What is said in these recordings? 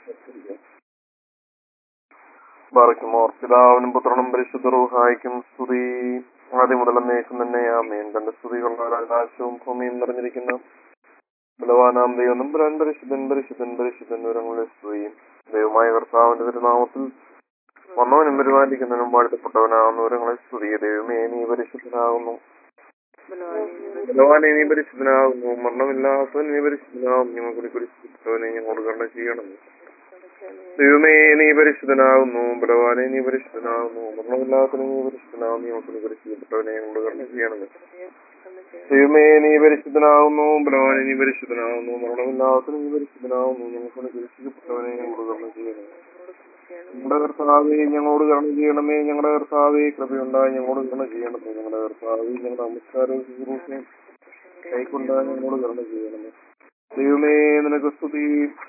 ബാറയ്ക്കുമോർ പിതാവിനും പുത്രനും പരിശുദ്ധ റൂഹായിക്കും സ്തുതി ആദ്യം മുതൽ എന്നേക്കും തന്നെ ആമേൻ തന്റെ സ്തുതികളുടെ ആകാശവും ഭൂമിയും നിറഞ്ഞിരിക്കുന്ന ബലവാനാം ദൈവം നമ്പുരാൻ പരിശുദ്ധൻ പരിശുദ്ധൻ പരിശുദ്ധൻ വിവരങ്ങളുടെ സ്തുതിയും ദൈവമായ കർത്താവിന്റെ തിരുനാമത്തിൽ വന്നവനും പരിപാലിക്കുന്നതിനും വാഴ്ത്തപ്പെട്ടവനാകുന്ന വിവരങ്ങളെ സ്തുതി ദൈവമേ നീ പരിശുദ്ധനാകുന്നു ബലവാനെ നീ പരിശുദ്ധനാകുന്നു മരണമില്ലാത്തവൻ നീ പരിശുദ്ധനാകും ഞങ്ങൾക്ക് കുറിച്ചവനെ ഞങ്ങളോട് കണ്ട ചെയ്യണം ദൈവമേ നീ പരിശുദ്ധനാകുന്നു ബലവാനെ നീ പരിശുദ്ധനാകുന്നു മരണമില്ലാത്തവനെ നീ പരിശുദ്ധനാകും ഞങ്ങൾക്ക് പരിശുദ്ധപ്പെട്ടവനെ ഞങ്ങളോട് കണ്ട ചെയ്യണം ദൈവമേ നീ പരിശുദ്ധനാകുന്നു ബലവാനെ നീ പരിശുദ്ധനാകുന്നു മരണമില്ലാത്തവനെ നീ പരിശുദ്ധനാകുന്നു ഞങ്ങൾക്ക് പരിശുദ്ധപ്പെട്ടവനെ ഞങ്ങളോട് കണ്ട ചെയ്യണം ഞങ്ങളുടെ കർത്താവെ ഞങ്ങളോട് കരുണ ചെയ്യണമേ ഞങ്ങളുടെ കർത്താവെ കൃപയുണ്ടായി ഞങ്ങളോട് കരുണ ചെയ്യണമേ ഞങ്ങളുടെ കർത്താവെ ഞങ്ങളുടെ നമസ്കാരവും ശുശ്രൂഷയും കൈക്കൊണ്ടായി ഞങ്ങളോട് കരുണ ചെയ്യണമേ ദൈവമേ നിനക്ക് സ്തുതി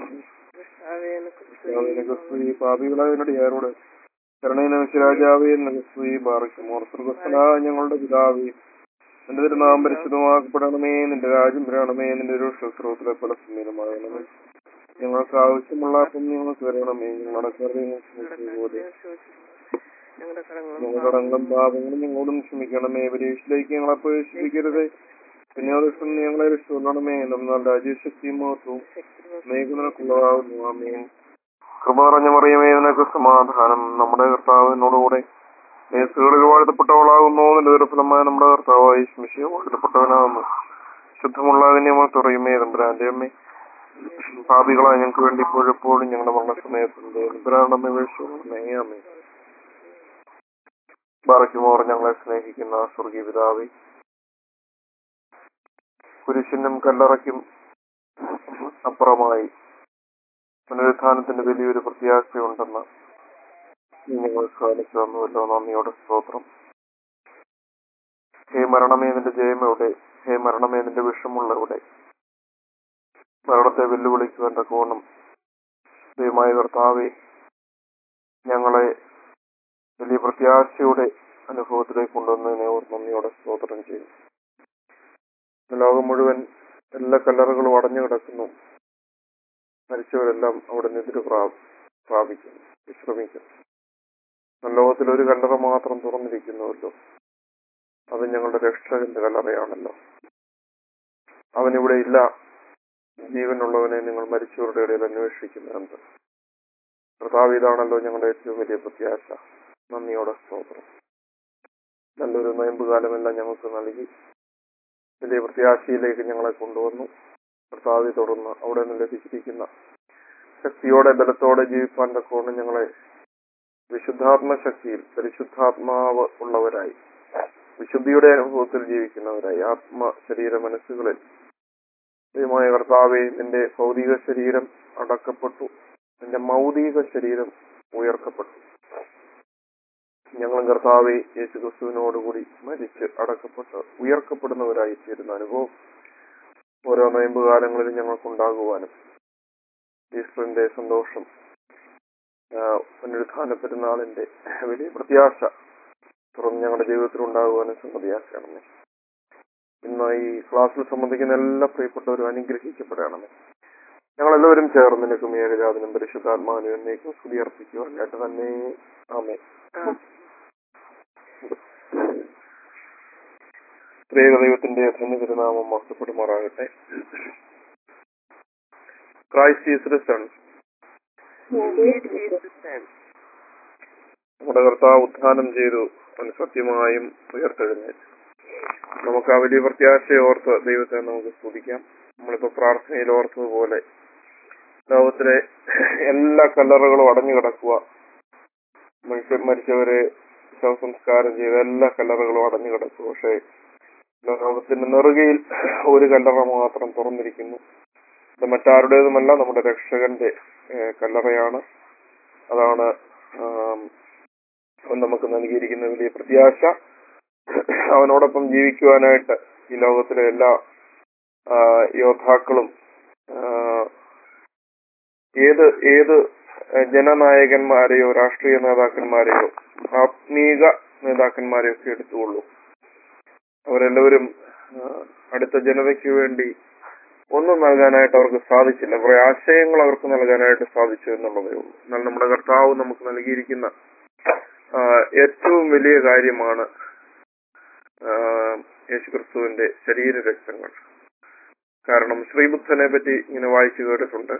നിനക്ക് സ്തുതി പാപികളായവരുടെ ആരോട് കരുണയിനമിച്ച് രാജാവേ നിനക്ക് സ്തുതി പാറയ്ക്കും ഓർത്തർഗസ്ഥനാ ഞങ്ങളുടെ പിതാവേ നിന്റെ തിരുനാം പരിശുദ്ധമാക്കപ്പെടണമേ നിന്റെ രാജ്യം വരണമേ നിന്റെ ഒരു ശുശ്രൂഷത്തിലെ പല സമീരമാകണമേ ഞങ്ങൾക്ക് ആവശ്യമുള്ള അപ്പം ഞങ്ങൾക്ക് തരണമേ ഞങ്ങളുടെ കറിയും പോലെ ഞങ്ങളുടെ കടങ്ങളും പാപങ്ങളും ഞങ്ങളോടും ക്ഷമിക്കണമേ പരീക്ഷയിലേക്ക് ഞങ്ങളെ പ്രവേശിപ്പിക്കരുത് പിന്നെ ദിവസം ഞങ്ങളെ രക്ഷപ്പെടണമേ എന്നാൽ രാജ്യശക്തിയും മഹത്വവും മേഘനക്കുള്ളതാകുന്നു ആമേ കൃപ നിറഞ്ഞ മറിയമേ നിനക്ക് സമാധാനം നമ്മുടെ കർത്താവിനോടുകൂടെ കേസുകളിൽ വാഴ്ത്തപ്പെട്ടവളാകുന്നു നിന്റെ ദുരഫലമായ നമ്മുടെ കർത്താവായി സ്മിഷയെ വാഴ്ത്തപ്പെട്ടവനാകുന്നു ശുദ്ധമുള്ളതിനെ നമ്മൾ തുറയുമേ തമ്പുരാന്റെ അമ്മേ പാപികളായ ഞങ്ങൾക്ക് വേണ്ടി ഇപ്പോഴെപ്പോഴും ഞങ്ങളുടെ മരണസമയത്തുണ്ട് തമ്പുരാനമ്മ വീഴ്ച അമ്മേ ബാറയ്ക്കുമോർ ഞങ്ങളെ സ്നേഹിക്കുന്ന സ്വർഗീയ പിതാവേ കുരിശിനും കല്ലറയ്ക്കും അപ്പുറമായി പുനരുത്ഥാനത്തിന്റെ വലിയൊരു പ്രത്യാശയുണ്ടെന്ന് നീ ഞങ്ങൾ കാണിച്ചു തന്നുവല്ലോ നന്ദിയോടെ സ്തോത്രം ഹേ മരണമേ നിന്റെ ജയമെവിടെ ഹേ മരണമേ നിന്റെ വിഷമുള്ളവിടെ മരണത്തെ വെല്ലുവിളിക്കുവാൻ തക്കവണ്ണം ദൈവമായ കർത്താവെ ഞങ്ങളെ വലിയ പ്രത്യാശയുടെ അനുഭവത്തിലേക്ക് കൊണ്ടുവന്നതിനെ ഓർ നന്ദിയോടെ സ്തോത്രം ചെയ്യും ലോകം മുഴുവൻ എല്ലാ കല്ലറുകളും അടഞ്ഞു കിടക്കുന്നു മരിച്ചവരെല്ലാം അവിടെ നിതിര് പ്രാപിക്കുന്നു വിശ്രമിക്കുന്നു ലോകത്തിൽ ഒരു കല്ലറ മാത്രം തുറന്നിരിക്കുന്നുവല്ലോ അത് ഞങ്ങളുടെ രക്ഷകന്റെ കല്ലറയാണല്ലോ അവനിവിടെ ഇല്ല ജീവനുള്ളവനെ നിങ്ങൾ മരിച്ചവരുടെ ഇടയിൽ അന്വേഷിക്കുന്നുണ്ട് കർത്താവ് ഇതാണല്ലോ ഞങ്ങളുടെ ഏറ്റവും വലിയ പ്രത്യാശ നന്ദിയോടെ സ്തോത്രം നല്ലൊരു നോയമ്പുകാലമെല്ലാം ഞങ്ങൾക്ക് നൽകി വലിയ പ്രത്യാശയിലേക്ക് ഞങ്ങളെ കൊണ്ടുവന്നു കർത്താവി തുടർന്ന് അവിടെ നിന്ന് ലഭിച്ചിരിക്കുന്ന ശക്തിയോടെ ബലത്തോടെ ജീവിപ്പാൻ തക്കോണം ഞങ്ങളെ വിശുദ്ധാത്മ ശക്തിയിൽ പരിശുദ്ധാത്മാവ് ഉള്ളവരായി വിശുദ്ധിയുടെ അനുഭവത്തിൽ ജീവിക്കുന്നവരായി ആത്മ ശരീര മനസ്സുകളിൽ ദൈവമായ കർത്താവെ നിന്റെ ഭൗതിക ശരീരം അടക്കപ്പെട്ടു നിന്റെ മൗതിക ശരീരം ഉയർക്കപ്പെട്ടു ഞങ്ങളും കർത്താവെ യേശു ക്രിസ്തുവിനോടുകൂടി മരിച്ച് അടക്കപ്പെട്ട് ഉയർക്കപ്പെടുന്നവരായി തീരുന്ന അനുഭവം ഓരോ നോയമ്പ് കാലങ്ങളിലും ഞങ്ങൾക്കുണ്ടാകുവാനും ഈസ്റ്ററിന്റെ സന്തോഷം പുനരുത്ഥാന പെരുന്നാളിന്റെ വലിയ പ്രത്യാശ തുറന്ന് ഞങ്ങളുടെ ജീവിതത്തിൽ ഉണ്ടാകുവാനും സംഗതിയാക്കണമേ ഇന്ന് ഈ ക്ലാസ്സിൽ സംബന്ധിക്കുന്ന എല്ലാ പ്രിയപ്പെട്ടവരും അനുഗ്രഹിക്കപ്പെടണമേ ഞങ്ങളെല്ലാവരും ചേർന്ന് നിനക്കും ഏകജാതനും പരിശുദ്ധാത്മാവിനും എന്നേക്കും സ്തുതി അർപ്പിക്കുവാനായിട്ട് തന്നെ ആമേ ത്രിയേക ദൈവത്തിന്റെ ധന്യതിരുനാമം മഹത്വപ്പെടുമാറാകട്ടെ ക്രൈസ്റ്റ് ഈസ് റിസൺ നമ്മുടെ കർത്താവ് ഉത്ഥാനം ചെയ്തു അവൻ സത്യമായും ഉയർത്തെഴുന്നേറ്റു നമുക്ക് ആ വലിയ പ്രത്യാശയെ ഓർത്ത് ദൈവത്തെ നമുക്ക് സ്തുതിക്കാം നമ്മളിപ്പോ പ്രാർത്ഥനയിൽ ഓർത്തതുപോലെ ലോകത്തിലെ എല്ലാ കല്ലറകളും അടഞ്ഞു കിടക്കുക മനുഷ്യ മരിച്ചവരെ ശവസംസ്കാരം ചെയ്ത എല്ലാ കല്ലറകളും അടഞ്ഞു കിടക്കുക പക്ഷേ ലോകത്തിന്റെ നെറുകയിൽ ഒരു കല്ലറ മാത്രം തുറന്നിരിക്കുന്നു ഇത് മറ്റാരുടേതുമല്ല നമ്മുടെ രക്ഷകന്റെ കല്ലറയാണ് അതാണ് അവൻ നമുക്ക് നൽകിയിരിക്കുന്ന വലിയ പ്രത്യാശ അവനോടൊപ്പം ജീവിക്കുവാനായിട്ട് ഈ ലോകത്തിലെ എല്ലാ യോദ്ധാക്കളും ഏത് ഏത് ജനനായകന്മാരെയോ രാഷ്ട്രീയ നേതാക്കന്മാരെയോ ആത്മീക നേതാക്കന്മാരെയോ ഒക്കെ എടുത്തുകൊള്ളൂ അവരെല്ലാവരും അടുത്ത ജനതയ്ക്ക് വേണ്ടി ഒന്നും നൽകാനായിട്ട് അവർക്ക് സാധിച്ചില്ല കുറെ ആശയങ്ങൾ അവർക്ക് നൽകാനായിട്ട് സാധിച്ചു എന്നുള്ളതേ ഉള്ളൂ എന്നാൽ നമ്മുടെ കർത്താവ് നമുക്ക് നൽകിയിരിക്കുന്ന ആ, ഏറ്റവും വലിയ കാര്യമാണ് ആ, യേശുക്രിസ്തുവിന്റെ ശരീര രക്തങ്ങൾ കാരണം ശ്രീബുദ്ധനെ പറ്റി ഇങ്ങനെ വായിച്ചു കേട്ടിട്ടുണ്ട്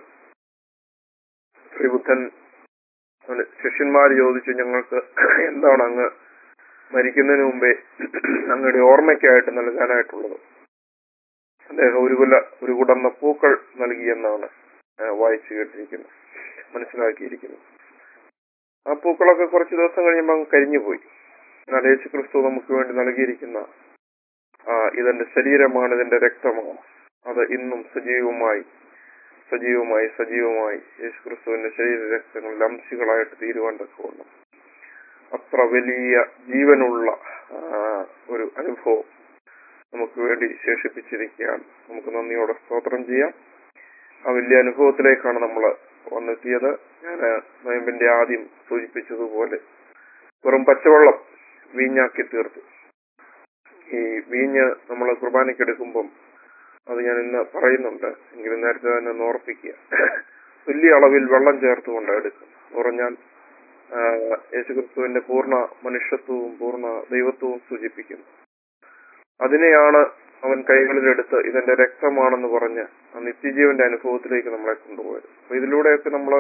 ശ്രീബുദ്ധൻ അവന് ശിഷ്യന്മാർ ചോദിച്ചു ഞങ്ങൾക്ക് എന്താണ് അങ്ങ് മരിക്കുന്നതിന് മുമ്പേ അങ്ങയുടെ ഓർമ്മയ്ക്കായിട്ട് നൽകാനായിട്ടുള്ളത് അദ്ദേഹം ഒരു കുല ഒരു കുടന്ന പൂക്കൾ നൽകിയെന്നാണ് ആ, വായിച്ചു കേട്ടിരിക്കുന്നത് മനസ്സിലാക്കിയിരിക്കുന്നത് ആ പൂക്കളൊക്കെ കുറച്ച് ദിവസം കഴിയുമ്പോൾ അങ്ങ് കരിഞ്ഞുപോയി എന്നാൽ യേശു ക്രിസ്തു നമുക്ക് വേണ്ടി നൽകിയിരിക്കുന്ന ആ, ഇതെന്റെ ശരീരമാണ് ഇതിന്റെ രക്തമാണ് അത് ഇന്നും സജീവമായി സജീവമായി സജീവമായി യേശു ക്രിസ്തുവിന്റെ ശരീര രക്തങ്ങളിൽ അംശികളായിട്ട് തീരുവാൻ തക്കവണ്ണം അത്ര വലിയ ജീവനുള്ള ആ, ഒരു അനുഭവം നമുക്ക് വേണ്ടി ശേഷിപ്പിച്ചിരിക്കുകയാണ് നമുക്ക് നന്ദിയോടെ സ്തോത്രം ചെയ്യാം ആ വലിയ അനുഭവത്തിലേക്കാണ് നമ്മൾ വന്നെത്തിയത് ഞാൻ നോയമ്പിന്റെ ആദ്യം സൂചിപ്പിച്ചതുപോലെ വെറും പച്ചവെള്ളം വീഞ്ഞാക്കി തീർത്തു ഈ വീഞ്ഞ് നമ്മൾ കുർബാനയ്ക്ക് എടുക്കുമ്പം അത് ഞാൻ ഇന്ന് പറയുന്നുണ്ട് എങ്കിലും നേരത്തെ തന്നെ ഒന്ന് ഓർപ്പിക്കുക വലിയ അളവിൽ വെള്ളം ചേർത്തുകൊണ്ട് എടുക്കും എന്ന് പറഞ്ഞാൽ ആ, യേശുക്രിസ്തുവിന്റെ പൂർണ്ണ മനുഷ്യത്വവും പൂർണ്ണ ദൈവത്വവും സൂചിപ്പിക്കുന്നു അതിനെയാണ് അവൻ കൈകളിലെടുത്ത് ഇതെന്റെ രക്തമാണെന്ന് പറഞ്ഞ് ആ നിത്യജീവന്റെ അനുഭവത്തിലേക്ക് നമ്മളെ കൊണ്ടുപോയത് അപ്പൊ ഇതിലൂടെയൊക്കെ നമ്മൾ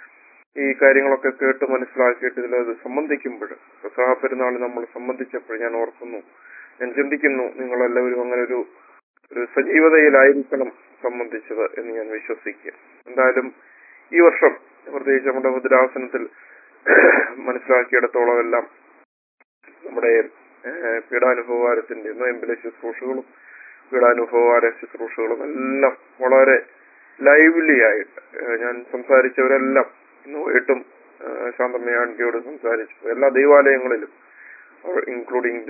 ഈ കാര്യങ്ങളൊക്കെ കേട്ട് മനസ്സിലാക്കിയിട്ട് ഇതിലത് സംബന്ധിക്കുമ്പോൾ പ്രസാഹ പെരുന്നാൾ നമ്മൾ സംബന്ധിച്ചപ്പോൾ ഞാൻ ഓർക്കുന്നു ഞാൻ ചിന്തിക്കുന്നു നിങ്ങളെല്ലാവരും അങ്ങനെ ഒരു ഒരു സജീവതയിലായിരിക്കണം സംബന്ധിച്ചത് എന്ന് ഞാൻ വിശ്വസിക്കുക എന്തായാലും ഈ വർഷം പ്രത്യേകിച്ച് നമ്മുടെ മുദ്രാസനത്തിൽ മനസ്സിലാക്കിയിടത്തോളം എല്ലാം നമ്മുടെ ഏഹ്, പീഡാനുഭവവാരത്തിന്റെ നോയമ്പിലെ ശുശ്രൂഷകളും പീഡാനുഭവവാര ശുശ്രൂഷകളും എല്ലാം വളരെ ലൈവ്ലി ആയിട്ട് ഏഹ്, ഞാൻ സംസാരിച്ചവരെല്ലാം ഇന്ന് വൈകിട്ടും ഏഹ്, ശാന്തമ്മ ആൻറ്റിയോട് സംസാരിച്ചു എല്ലാ ദൈവാലയങ്ങളിലും ഇൻക്ലൂഡിങ്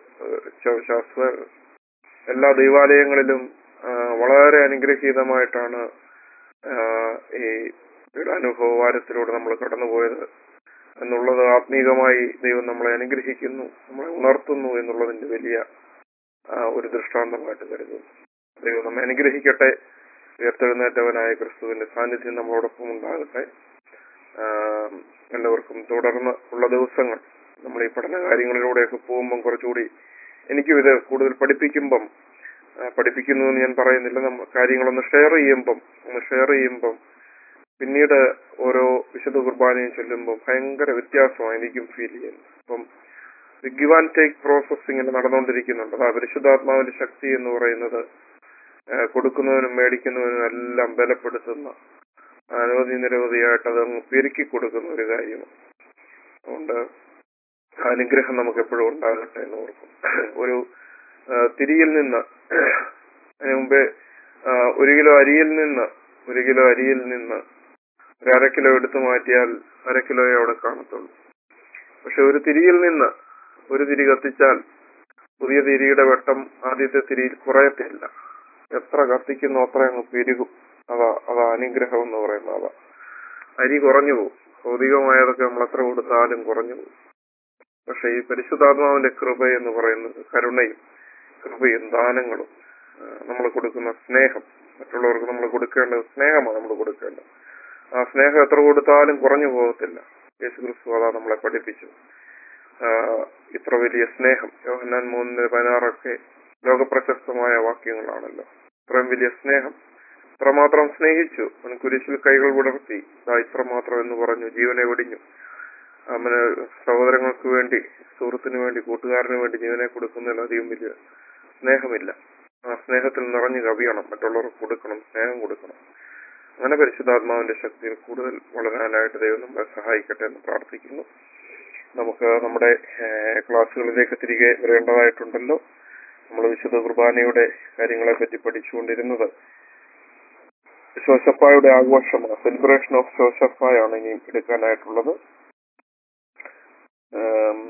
ശാസ്ത്ര എല്ലാ ദൈവാലയങ്ങളിലും ആ, വളരെ അനുഗ്രഹീതമായിട്ടാണ് ആ, ഈ പീഡാനുഭവ വാരത്തിലൂടെ നമ്മൾ കടന്നുപോയത് എന്നുള്ളത് ആത്മീകമായി ദൈവം നമ്മളെ അനുഗ്രഹിക്കുന്നു നമ്മളെ ഉണർത്തുന്നു എന്നുള്ളതിന്റെ വലിയ ആ, ഒരു ദൃഷ്ടാന്തമായിട്ട് കരുതുന്നു ദൈവം നമ്മെ അനുഗ്രഹിക്കട്ടെ ഉയർത്തെഴുന്നേറ്റവനായ ക്രിസ്തുവിന്റെ സാന്നിധ്യം നമ്മളോടൊപ്പം ഉണ്ടാകട്ടെ ആ, എല്ലാവർക്കും തുടർന്ന് ഉള്ള ദിവസങ്ങൾ നമ്മൾ ഈ പഠന കാര്യങ്ങളിലൂടെയൊക്കെ പോകുമ്പം കുറച്ചുകൂടി എനിക്കും ഇത് കൂടുതൽ പഠിപ്പിക്കുമ്പം ആ, പഠിപ്പിക്കുന്നു എന്ന് ഞാൻ പറയുന്നില്ല നമ്മൾ കാര്യങ്ങളൊന്ന് ഷെയർ ചെയ്യുമ്പം ഒന്ന് ഷെയർ ചെയ്യുമ്പം പിന്നീട് ഓരോ വിശുദ്ധ കുർബാനയും ചൊല്ലുമ്പോൾ ഭയങ്കര വ്യത്യാസമാണ് എനിക്കും ഫീൽ ചെയ്യുന്നത് അപ്പം ഗിവ് ആൻഡ് ടേക്ക് പ്രോസസ് ഇങ്ങനെ നടന്നുകൊണ്ടിരിക്കുന്നുണ്ട് അതാ പരിശുദ്ധാത്മാവിന്റെ ശക്തി എന്ന് പറയുന്നത് ആ, കൊടുക്കുന്നവനും മേടിക്കുന്നവനും എല്ലാം ബലപ്പെടുത്തുന്ന അനവധി നിരവധിയായിട്ട് അത് അങ്ങ് പെരുക്കി കൊടുക്കുന്ന ഒരു കാര്യമാണ് അതുകൊണ്ട് ആ അനുഗ്രഹം നമുക്ക് എപ്പോഴും ഉണ്ടാകട്ടെ എന്ന് ഓർക്കും ഒരു ആ, തിരിയിൽ നിന്ന് അതിന് മുമ്പേ ആ, ഒരു കിലോ അരിയിൽ നിന്ന് ഒരു കിലോ അരിയിൽ നിന്ന് ഒരു അര കിലോ എടുത്തു മാറ്റിയാൽ അര കിലോയെ അവിടെ കാണത്തുള്ളൂ പക്ഷെ ഒരു തിരിയിൽ നിന്ന് ഒരു തിരി കത്തിച്ചാൽ പുതിയ തിരിയുടെ വെട്ടം ആദ്യത്തെ തിരിയിൽ കുറയത്തില്ല എത്ര കത്തിക്കുന്നോ അത്ര അങ്ങ് പെരുകും അതാ അതാ അനുഗ്രഹം എന്ന് പറയുന്നത് അതാ അരി കുറഞ്ഞു പോകും ഭൗതികമായതൊക്കെ നമ്മൾ എത്ര കൊടുത്താലും കുറഞ്ഞു പോകും പക്ഷെ ഈ പരിശുദ്ധാത്മാവിന്റെ കൃപ എന്ന് പറയുന്നത് കരുണയും കൃപയും ദാനങ്ങളും നമ്മൾ കൊടുക്കുന്ന സ്നേഹം മറ്റുള്ളവർക്ക് നമ്മൾ കൊടുക്കേണ്ടത് സ്നേഹമാണ് നമ്മൾ കൊടുക്കേണ്ടത് ആ സ്നേഹം എത്ര കൊടുത്താലും കുറഞ്ഞു പോകത്തില്ല യേശു ക്രിസ്തു അതാ നമ്മളെ പഠിപ്പിച്ചു ആ, ഇത്ര വലിയ സ്നേഹം യോഹന്നാൻ മൂന്നിന് പതിനാറൊക്കെ ലോകപ്രശസ്തമായ വാക്യങ്ങളാണല്ലോ ഇത്രയും വലിയ സ്നേഹം ഇത്രമാത്രം സ്നേഹിച്ചു അവൻ കുരിശിൽ കൈകൾ വിടർത്തി ഇതാ ഇത്രമാത്രം എന്ന് പറഞ്ഞു ജീവനെ വെടിഞ്ഞു അവന് സഹോദരങ്ങൾക്ക് വേണ്ടി സുഹൃത്തിന് വേണ്ടി കൂട്ടുകാരന് വേണ്ടി ജീവനെ കൊടുക്കുന്നതിലധികം വലിയ സ്നേഹമില്ല ആ സ്നേഹത്തിൽ നിറഞ്ഞു കവിയണം മറ്റുള്ളവർക്ക് കൊടുക്കണം സ്നേഹം കൊടുക്കണം അങ്ങനെ പരിശുദ്ധാത്മാവിന്റെ ശക്തിയിൽ കൂടുതൽ വളരാനായിട്ട് ദൈവം നമ്മളെ സഹായിക്കട്ടെ എന്ന് പ്രാർത്ഥിക്കുന്നു നമുക്ക് നമ്മുടെ ഏഹ്, ക്ലാസ്സുകളിലേക്ക് തിരികെ വരേണ്ടതായിട്ടുണ്ടല്ലോ നമ്മൾ വിശുദ്ധ കുർബാനയുടെ കാര്യങ്ങളെ പറ്റി പഠിച്ചുകൊണ്ടിരുന്നത് ശോശപ്പായുടെ ആഘോഷമാണ് സെലിബ്രേഷൻ ഓഫ് ശോശപ്പായാണ് ഇനി എടുക്കാനായിട്ടുള്ളത് ആം,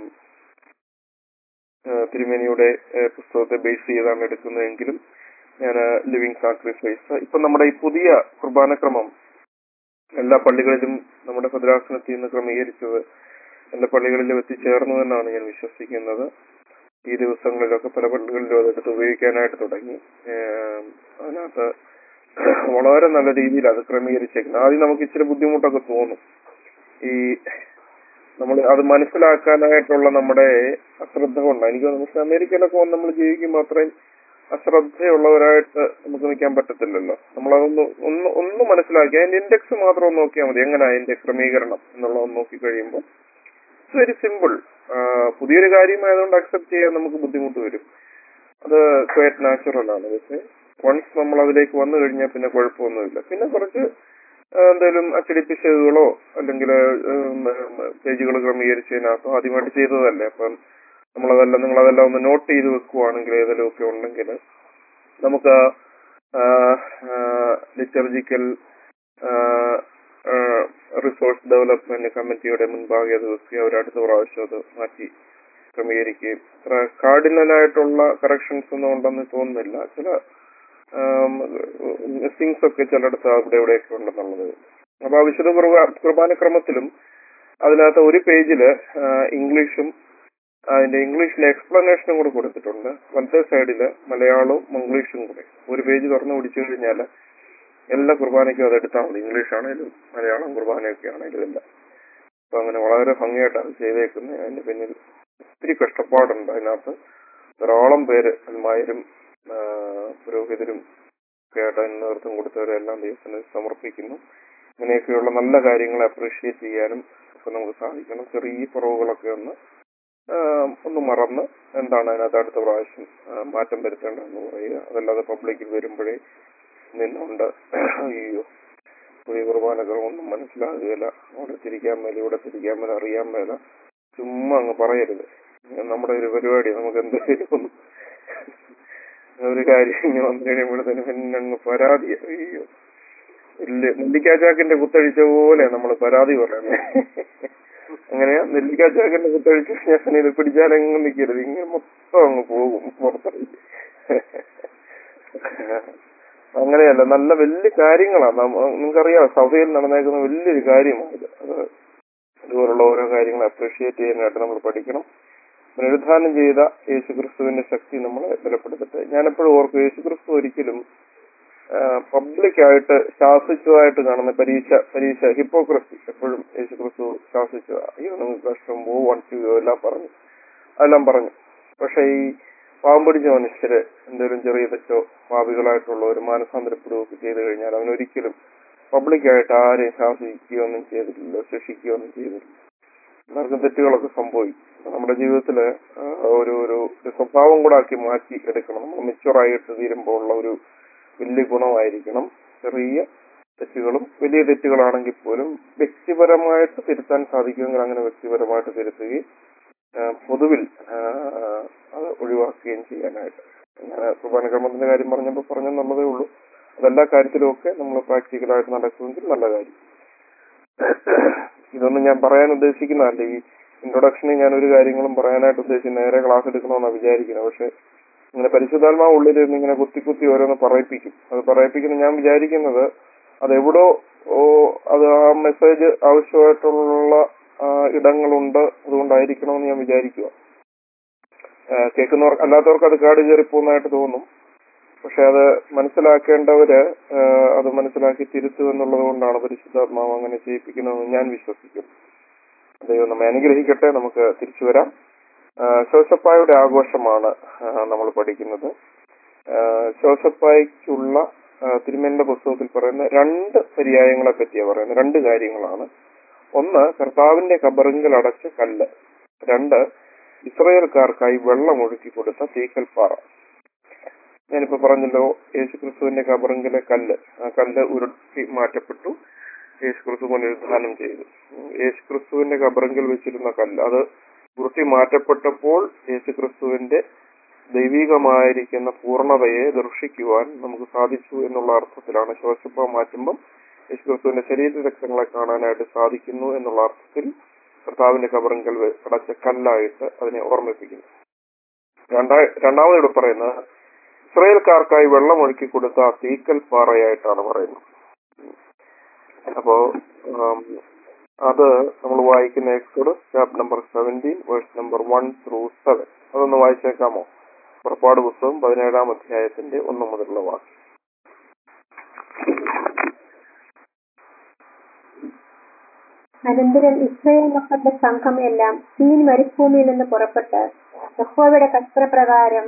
ആ, തിരുമേനിയുടെ ആ, പുസ്തകത്തെ ബേസ് ചെയ്താണ് എടുക്കുന്നതെങ്കിലും ഞാൻ ലിവിങ് സാക്രിഫൈസ് ഇപ്പൊ നമ്മുടെ ഈ പുതിയ കുർബാനക്രമം എല്ലാ പള്ളികളിലും നമ്മുടെ ഭദ്രാസനത്തിൽ നിന്ന് ക്രമീകരിച്ചത് എല്ലാ പള്ളികളിലും എത്തിച്ചേർന്നു എന്നാണ് ഞാൻ വിശ്വസിക്കുന്നത് ഈ ദിവസങ്ങളിലൊക്കെ പല പള്ളികളിലും അതെടുത്ത് ഉപയോഗിക്കാനായിട്ട് തുടങ്ങി ഏം, അതിനകത്ത് വളരെ നല്ല രീതിയിൽ അത് ക്രമീകരിച്ചേക്കുന്നത് ആദ്യം നമുക്ക് ഇച്ചിരി ബുദ്ധിമുട്ടൊക്കെ തോന്നും ഈ നമ്മൾ അത് മനസ്സിലാക്കാനായിട്ടുള്ള നമ്മുടെ അശ്രദ്ധ കൊണ്ടാണ് എനിക്ക് തോന്നുന്നു പക്ഷെ അമേരിക്കയിലൊക്കെ വന്ന് നമ്മൾ ജീവിക്കുമ്പോൾ അത്രയും അശ്രദ്ധയുള്ളവരായിട്ട് നമുക്ക് നിൽക്കാൻ പറ്റത്തില്ലല്ലോ നമ്മളതൊന്ന് ഒന്ന് ഒന്ന് മനസ്സിലാക്കി അതിന്റെ ഇൻഡെക്സ് മാത്രം ഒന്ന് നോക്കിയാൽ മതി എങ്ങനെയാ അതിന്റെ ക്രമീകരണം എന്നുള്ളത് നോക്കി കഴിയുമ്പോൾ ഇറ്റ്സ് വെരി സിമ്പിൾ പുതിയൊരു കാര്യമായതുകൊണ്ട് അക്സെപ്റ്റ് ചെയ്യാൻ നമുക്ക് ബുദ്ധിമുട്ട് വരും അത് ക്വയറ്റ് നാച്ചുറൽ ആണ് പക്ഷെ വൺസ് നമ്മൾ അതിലേക്ക് വന്നു കഴിഞ്ഞാൽ പിന്നെ കുഴപ്പമൊന്നുമില്ല പിന്നെ കുറച്ച് ആ, എന്തെങ്കിലും അച്ചടി പിശകുകളോ അല്ലെങ്കിൽ പേജുകൾ ക്രമീകരിച്ചതിനകത്തോ ആദ്യമായിട്ട് ചെയ്തതല്ലേ അപ്പം നമ്മളതെല്ലാം നിങ്ങളതെല്ലാം ഒന്ന് നോട്ട് ചെയ്ത് വെക്കുവാണെങ്കിൽ ഏതെങ്കിലും ഒക്കെ ഉണ്ടെങ്കിൽ നമുക്ക് ലിറ്റർജിക്കൽ റിസോഴ്സ് ഡെവലപ്മെന്റ് കമ്മിറ്റിയുടെ മുൻപാകെ അത് വെക്കുകയും അവർ അടുത്ത പ്രാവശ്യം അത് മാറ്റി ക്രമീകരിക്കുകയും അത്ര കാർഡിനലായിട്ടുള്ള കറക്ഷൻസ് ഒന്നും ഉണ്ടെന്ന് തോന്നുന്നില്ല ചില മിസ്സിങ്സ് ഒക്കെ ചിലയിടത്ത് അവിടെ ഇവിടെയൊക്കെ ഉണ്ടെന്നുള്ളത് അപ്പൊ ആ വിശുദ്ധ കുർബാ- കുർബാനക്രമത്തിലും അതിനകത്ത് ഒരു പേജില് ഇംഗ്ലീഷും അതിന്റെ ഇംഗ്ലീഷിലെ എക്സ്പ്ലനേഷനും കൂടെ കൊടുത്തിട്ടുണ്ട് വലത്തെ സൈഡില് മലയാളവും ഇംഗ്ലീഷും കൂടെ ഒരു പേജ് തുറന്നു പിടിച്ചു കഴിഞ്ഞാൽ എല്ലാ കുർബാനയ്ക്കും അത് എടുത്താൽ മതി ഇംഗ്ലീഷ് ആണെങ്കിലും മലയാളം കുർബാനയൊക്കെ ആണെങ്കിലും എല്ലാം അപ്പൊ അങ്ങനെ വളരെ ഭംഗിയായിട്ടാണ് ചെയ്തേക്കുന്നത് അതിന്റെ പിന്നിൽ ഒത്തിരി കഷ്ടപ്പാടുണ്ട് അതിനകത്ത് ധാരാളം പേര് അന്മാരും ആ, പുരോഹിതരും ഒക്കെ ആയിട്ട് അതിന് നേതൃത്വം കൊടുത്തവരെല്ലാം ദൈവത്തിന് സമർപ്പിക്കുന്നു ഇങ്ങനെയൊക്കെയുള്ള നല്ല കാര്യങ്ങളെ അപ്രീഷിയേറ്റ് ചെയ്യാനും ഒക്കെ നമുക്ക് സാധിക്കണം ചെറിയ കുറവുകളൊക്കെ ഒന്ന് ആ, ഒന്ന് മറന്ന് എന്താണ് അതിനകത്ത് അടുത്ത പ്രാവശ്യം ആ, മാറ്റം വരുത്തേണ്ടതെന്ന് പറയുക അതല്ലാതെ പബ്ലിക്കിൽ വരുമ്പോഴേ നിന്നുണ്ട് അയ്യോ പുതിയ കുർബാനകൾ ഒന്നും മനസ്സിലാകുകയില്ല അവിടെ തിരിക്കാൻ മേല ഇവിടെ തിരിക്കാൻ മേല അറിയാൻ മേല ചുമ്മാ അങ്ങ് പറയരുത് നമ്മുടെ ഒരു പരിപാടി നമുക്ക് എന്തെങ്കിലും ഒന്ന് ഒരു കാര്യം ഇങ്ങനെ വന്നു കഴിയുമ്പോഴത്തേന് പിന്നെ അങ്ങ് പരാതി അയ്യോ ഇല്ല നെല്ലിക്കാച്ചാക്കിന്റെ കുത്തഴിച്ച പോലെ നമ്മൾ പരാതി പറയുന്നത് അങ്ങനെയാ നെല്ലിക്കാച്ചാക്കിന്റെ കുത്തഴിച്ച് ഞാൻ ഇത് പിടിച്ചാലെങ്ങും നിൽക്കരുത് ഇങ്ങനെ മൊത്തം അങ്ങ് പോകും പുറത്തേക്ക് അങ്ങനെയല്ല നല്ല വലിയ കാര്യങ്ങളാണ് നമ്മ- നിങ്ങൾക്കറിയാം സഭയിൽ നടന്നേക്കുന്ന വലിയൊരു കാര്യമാണ് ഇത് അത് ഇതുപോലുള്ള ഓരോ കാര്യങ്ങൾ അപ്രീഷിയേറ്റ് ചെയ്യാനായിട്ട് നമ്മൾ പഠിക്കണം പുനരുദ്ധാനം ചെയ്ത യേശുക്രിസ്തുവിന്റെ ശക്തി നമ്മളെ ബലപ്പെടുത്തട്ടെ ഞാനെപ്പോഴും ഓർക്കും യേശുക്രിസ്തു ഒരിക്കലും പബ്ലിക് ആയിട്ട് ശാസിച്ചതായിട്ട് കാണുന്ന പരീക്ഷ പരീക്ഷ ഹിപ്പോക്രസി എപ്പോഴും യേശുക്രിസ്തു ശാസിച്ചു അയ്യോ നിങ്ങൾക്ക് കഷ്ടം പോ വൺ ടു എല്ലാം പറഞ്ഞു അതെല്ലാം പറഞ്ഞു പക്ഷെ ഈ പാവം പിടിച്ച മനുഷ്യര് എന്തെങ്കിലും ചെറിയ തെറ്റോ പാപികളായിട്ടുള്ളവർ മാനസാന്തരപ്പെടുകയോ ഒക്കെ ചെയ്തു കഴിഞ്ഞാൽ അവനൊരിക്കലും പബ്ലിക്കായിട്ട് ആരെയും ശാസിക്കുകയോ ഒന്നും ചെയ്തിട്ടില്ല ശിക്ഷിക്കുകയോ ഒന്നും ചെയ്തിട്ടില്ല എല്ലാവർക്കും തെറ്റുകളൊക്കെ സംഭവിക്കും അപ്പൊ നമ്മുടെ ജീവിതത്തില് ആ, ഒരു ഒരു ഒരു സ്വഭാവം കൂടെ ആക്കി മാറ്റി എടുക്കണം നമ്മൾ മെച്ചുവറായിട്ട് തീരുമ്പോൾ ഉള്ള ഒരു വലിയ ഗുണമായിരിക്കണം ചെറിയ തെറ്റുകളും വലിയ തെറ്റുകളാണെങ്കിൽ പോലും വ്യക്തിപരമായിട്ട് തിരുത്താൻ സാധിക്കുമെങ്കിൽ അങ്ങനെ വ്യക്തിപരമായിട്ട് തിരുത്തുകയും ആ, പൊതുവിൽ ആ, അത് ഒഴിവാക്കുകയും ചെയ്യാനായിട്ട് ഞാൻ കുർബാനക്രമത്തിന്റെ കാര്യം പറഞ്ഞപ്പോൾ പറഞ്ഞെന്നുള്ളതേ ഉള്ളൂ അതെല്ലാ കാര്യത്തിലും ഒക്കെ നമ്മൾ പ്രാക്ടിക്കലായിട്ട് നടക്കുമെങ്കിൽ നല്ല കാര്യം ഇതൊന്നും ഞാൻ പറയാൻ ഉദ്ദേശിക്കുന്നതല്ല ഈ ഇൻട്രൊഡക്ഷനിൽ ഞാൻ ഒരു കാര്യങ്ങളും പറയാനായിട്ട് ഉദ്ദേശിച്ച് നേരെ ക്ലാസ് എടുക്കണമെന്നാണ് വിചാരിക്കുന്നത് പക്ഷെ ഇങ്ങനെ പരിശുദ്ധാത്മാവ് ഉള്ളിലിരുന്ന് ഇങ്ങനെ കുത്തി കുത്തി ഓരോന്ന് പറയിപ്പിക്കും അത് പറയിപ്പിക്കുന്ന ഞാൻ വിചാരിക്കുന്നത് അത് എവിടോ ഓ അത് ആ മെസ്സേജ് ആവശ്യമായിട്ടുള്ള ആ, ഇടങ്ങളുണ്ട് അതുകൊണ്ടായിരിക്കണമെന്ന് ഞാൻ വിചാരിക്കുക ആ, കേൾക്കുന്നവർ അല്ലാത്തവർക്ക് അത് കാട് കയറി പോകുന്നതായിട്ട് തോന്നും പക്ഷെ അത് മനസ്സിലാക്കേണ്ടവര് ആ, അത് മനസ്സിലാക്കി തിരുത്തും എന്നുള്ളത് കൊണ്ടാണ് പരിശുദ്ധാത്മാവ് അങ്ങനെ ചെയ്യിപ്പിക്കുന്നതെന്ന് ഞാൻ വിശ്വസിക്കുന്നു ദൈവം നമ്മെ അനുഗ്രഹിക്കട്ടെ നമുക്ക് തിരിച്ചു വരാം ആ, ശോശപ്പായുടെ ആഘോഷമാണ് നമ്മൾ പഠിക്കുന്നത് ആ, ശോശപ്പായ്ക്കുള്ള ആ, തിരുമേനിയുടെ പുസ്തകത്തിൽ പറയുന്ന രണ്ട് പര്യായങ്ങളെ പറ്റിയാണ് പറയുന്നത് രണ്ട് കാര്യങ്ങളാണ് ഒന്ന് കർത്താവിന്റെ കബറിങ്കൽ അടച്ച കല്ല് രണ്ട് ഇസ്രയേൽക്കാർക്കായി വെള്ളം ഒഴുക്കി കൊടുത്ത തീക്കൽപ്പാറ ഞാനിപ്പോ പറഞ്ഞല്ലോ യേശുക്രിസ്തുവിന്റെ കബറിങ്കിലെ കല്ല് ആ കല്ല് ഉരുട്ടി മാറ്റപ്പെട്ടു യേശുക്രിസ്തു പുനരുദ്ധാനം ചെയ്തു ഉം, യേശുക്രിസ്തുവിന്റെ കബറിങ്കിൽ വെച്ചിരുന്ന കല്ല് അത് ഉരുട്ടി മാറ്റപ്പെട്ടപ്പോൾ യേശുക്രിസ്തുവിന്റെ ദൈവികമായിരിക്കുന്ന പൂർണ്ണതയെ ദർശിക്കുവാൻ നമുക്ക് സാധിച്ചു എന്നുള്ള അർത്ഥത്തിലാണ് ശ്വാസപ്പ മാറ്റുമ്പം യേശുക്രിസ്തുവിന്റെ ശരീര രക്തങ്ങളെ കാണാനായിട്ട് സാധിക്കുന്നു എന്നുള്ള അർത്ഥത്തിൽ കർത്താവിന്റെ കബറിങ്കൽ വെ- അടച്ച കല്ലായിട്ട് അതിനെ ഓർമ്മിപ്പിക്കുന്നു രണ്ടാ രണ്ടാമതിവിടെ പറയുന്നത് ഇസ്രയേൽക്കാർക്കായി വെള്ളം ഒഴുക്കി കൊടുത്ത തീക്കൽ പാറയായിട്ടാണ് പറയുന്നത് അപ്പോ ആം, അത് നമ്മൾ വായിക്കുന്ന Exodus chapter number seventeen verse number one through seven അതൊന്ന് വായിച്ചേക്കാമോ പുറപ്പാട് പുസ്തകം പതിനേഴാം അധ്യായത്തിന്റെ ഒന്ന് മുതലുള്ള വാക്ക് അനന്തരം ഇസ്രയേൽ മക്കളുടെ സംഘം എല്ലാം സീൻ മരുഭൂമിയിൽ നിന്ന് പുറപ്പെട്ട് യഹോവയുടെ കൽപ്പനപ്രകാരം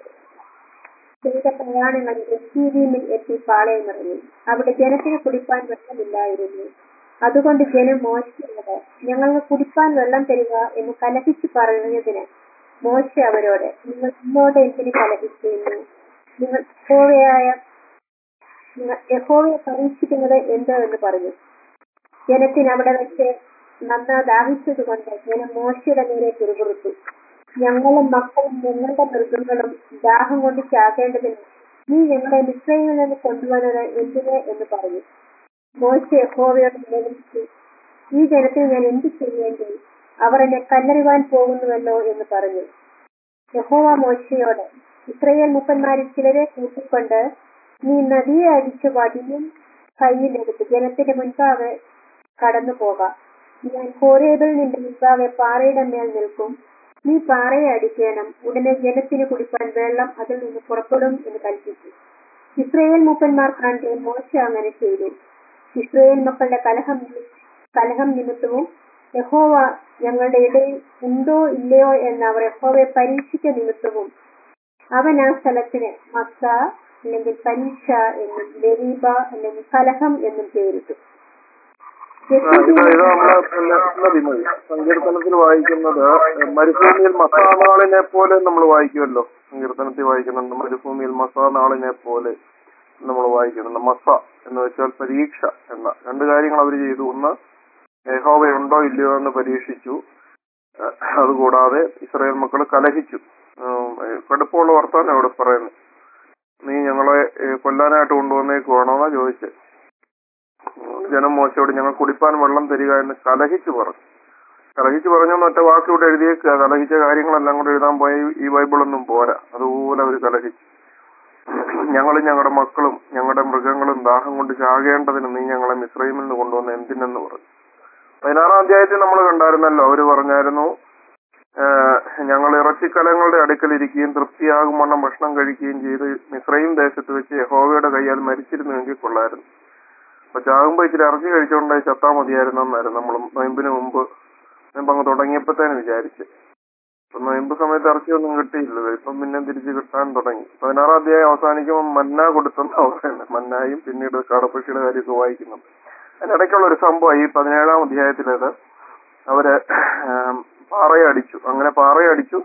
ചെയ്ത പ്രയാണങ്ങളിൽ എത്തീവീമിൽ എത്തി പാളയമിറങ്ങി അവിടെ ജനത്തിന് കുടിപ്പാൻ വെള്ളമില്ലായിരുന്നു അതുകൊണ്ട് ജനം മോശയോട് ഞങ്ങൾക്ക് കുടിപ്പാൻ വെള്ളം തരിക എന്ന് കലഹിച്ചു പറഞ്ഞതിന് മോശ അവരോട് നിങ്ങൾ ഇങ്ങോട്ട് എന്തിന് കലഹിക്കുന്നു നിങ്ങൾ യഹോവയായ നിങ്ങൾ യഹോവയെ പരീക്ഷിക്കുന്നത് എന്ത് എന്ന് പറഞ്ഞു ജനത്തിന് അവിടെ വെച്ച് നന്നാ ദാഹിച്ചതുകൊണ്ട് ജനം മോശയുടെ നേരെ പിറുപിറുത്തു ഞങ്ങളും മക്കളും ഞങ്ങളുടെ മൃഗങ്ങളും ദാഹം കൊണ്ട് ചാകേണ്ടതിന് നീ ഞങ്ങളെ മിശ്രയിൽ നിന്ന് കൊണ്ടുവന്നത് എന്തിന് എന്ന് പറഞ്ഞു മോശ യഹോവയോട് നിലവിളിച്ചു ഈ ജനത്തിന് ഞാൻ എന്ത് ചെയ്യേണ്ടി അവർ എന്നെ കല്ലെറിവാൻ പോകുന്നുവല്ലോ എന്ന് പറഞ്ഞു യഹോവ മോശയോട് ഇസ്രയേൽ മുപ്പന്മാരിൽ ചിലരെ കൂട്ടിക്കൊണ്ട് നീ നദിയെ അടിച്ച് വടിയും കയ്യിലെടുത്ത് ജനത്തിന്റെ മുൻപാകെ കടന്നു പോകാം ഞാൻ ഹോരേബിൽ നിന്റെ മുൻപാകെ പാറയുടെ മേൽ നിൽക്കും നീ പാറയെ അടിക്കണം ഉടനെ ജനത്തിന് കുടിപ്പാൻ വെള്ളം അതിൽ നിന്ന് പുറപ്പെടും എന്ന് കൽപ്പിച്ചു ഇസ്രയേൽ മൂപ്പന്മാർ കണ്ട് മോശ അങ്ങനെ ചെയ്തു ഇസ്രയേൽ മക്കളുടെ കലഹം നിമി- കലഹം നിമിത്തവും യഹോവ ഞങ്ങളുടെ ഇടയിൽ ഉണ്ടോ ഇല്ലയോ എന്ന് അവർ യഹോവയെ പരീക്ഷിച്ച നിമിത്തവും അവൻ ആ സ്ഥലത്തിന് മക്ക അല്ലെങ്കിൽ പരീക്ഷ എന്നും ലരീബ അല്ലെങ്കിൽ കലഹം എന്നും പേരിട്ടു ആ, ഇത് ഇത് നമ്മള് പിന്നെ ഉള്ളതിമതി. സങ്കീർത്തനത്തിൽ വായിക്കുന്നത് മരുഭൂമിയിൽ മസാനാളിനെ പോലെ നമ്മൾ വായിക്കുമല്ലോ സങ്കീർത്തനത്തിൽ വായിക്കുന്നുണ്ട് മരുഭൂമിയിൽ മസാനാളിനെ പോലെ നമ്മൾ വായിക്കുന്നുണ്ട് മസ എന്ന് വെച്ചാൽ പരീക്ഷ എന്ന രണ്ട് കാര്യങ്ങൾ അവർ ചെയ്തു ഒന്ന് യഹോവയുണ്ടോ ഇല്ലയോ എന്ന് പരീക്ഷിച്ചു അഹ് അതുകൂടാതെ ഇസ്രായേൽ മക്കൾ കലഹിച്ചു ഉം, ഏഹ് കടുപ്പമുള്ള വർത്താനം അവിടെ പറയുന്നു നീ ഞങ്ങളെ ഏഹ് കൊല്ലാനായിട്ട് കൊണ്ടുവന്നേക്കുവാണോ എന്നാ ചോദിച്ചത് ജനം മോശയോട് ഞങ്ങൾ കുടിപ്പാൻ വെള്ളം തരിക എന്ന് കലഹിച്ചു പറഞ്ഞു കലഹിച്ചു പറഞ്ഞെന്ന് ഒറ്റ വാക്ക് ഇവിടെ എഴുതിയേക്കുക കലഹിച്ച കാര്യങ്ങളെല്ലാം കൂടെ എഴുതാൻ പോയ ഈ- ഈ ബൈബിളൊന്നും പോരാ അതുപോലെ അവർ കലഹിച്ചു ഞങ്ങളും ഞങ്ങളുടെ മക്കളും ഞങ്ങളുടെ മൃഗങ്ങളും ദാഹം കൊണ്ട് ചാകേണ്ടതിന് നീ ഞങ്ങളെ മിശ്രൈമിൽ നിന്ന് കൊണ്ടുവന്ന് എന്തിനെന്ന് പറഞ്ഞു പതിനാറാം അധ്യായത്തിൽ നമ്മൾ കണ്ടായിരുന്നല്ലോ അവര് പറഞ്ഞായിരുന്നു ഏഹ്, ഞങ്ങൾ ഇറച്ചിക്കലങ്ങളുടെ അടുക്കൽ ഇരിക്കുകയും തൃപ്തിയാകും വണ്ണം ഭക്ഷണം കഴിക്കുകയും ചെയ്ത് മിശ്രയും ദേശത്ത് വെച്ച് യഹോവയുടെ കൈയാൽ മരിച്ചിരുന്നുവെങ്കിൽ കൊള്ളായിരുന്നു അപ്പൊ ചാകുമ്പോ ഇച്ചിരി ഇറച്ചി കഴിച്ചോണ്ട് ചത്താ മതിയായിരുന്നു എന്നായിരുന്നു നമ്മൾ നോയമ്പിന് മുമ്പ് നോയമ്പ് അങ്ങ് തുടങ്ങിയപ്പോഴത്തേന് വിചാരിച്ച് അപ്പൊ നോയമ്പ് സമയത്ത് ഇറച്ചിയൊന്നും കിട്ടിയില്ലല്ലോ ഇപ്പം പിന്നെ തിരിച്ച് കിട്ടാൻ തുടങ്ങി പതിനാറാം അധ്യായം അവസാനിക്കുമ്പോൾ മന്ന കൊടുത്തെന്നാ പറയുന്നത് മന്നായും പിന്നീട് കാടപ്പക്ഷിയുടെ കാര്യമൊക്കെ വായിക്കുന്നുണ്ട് അതിനിടയ്ക്കുള്ള ഒരു സംഭവം ഈ പതിനേഴാം അധ്യായത്തിലേത് അവര് ആം, പാറയടിച്ചു അങ്ങനെ പാറയടിച്ചു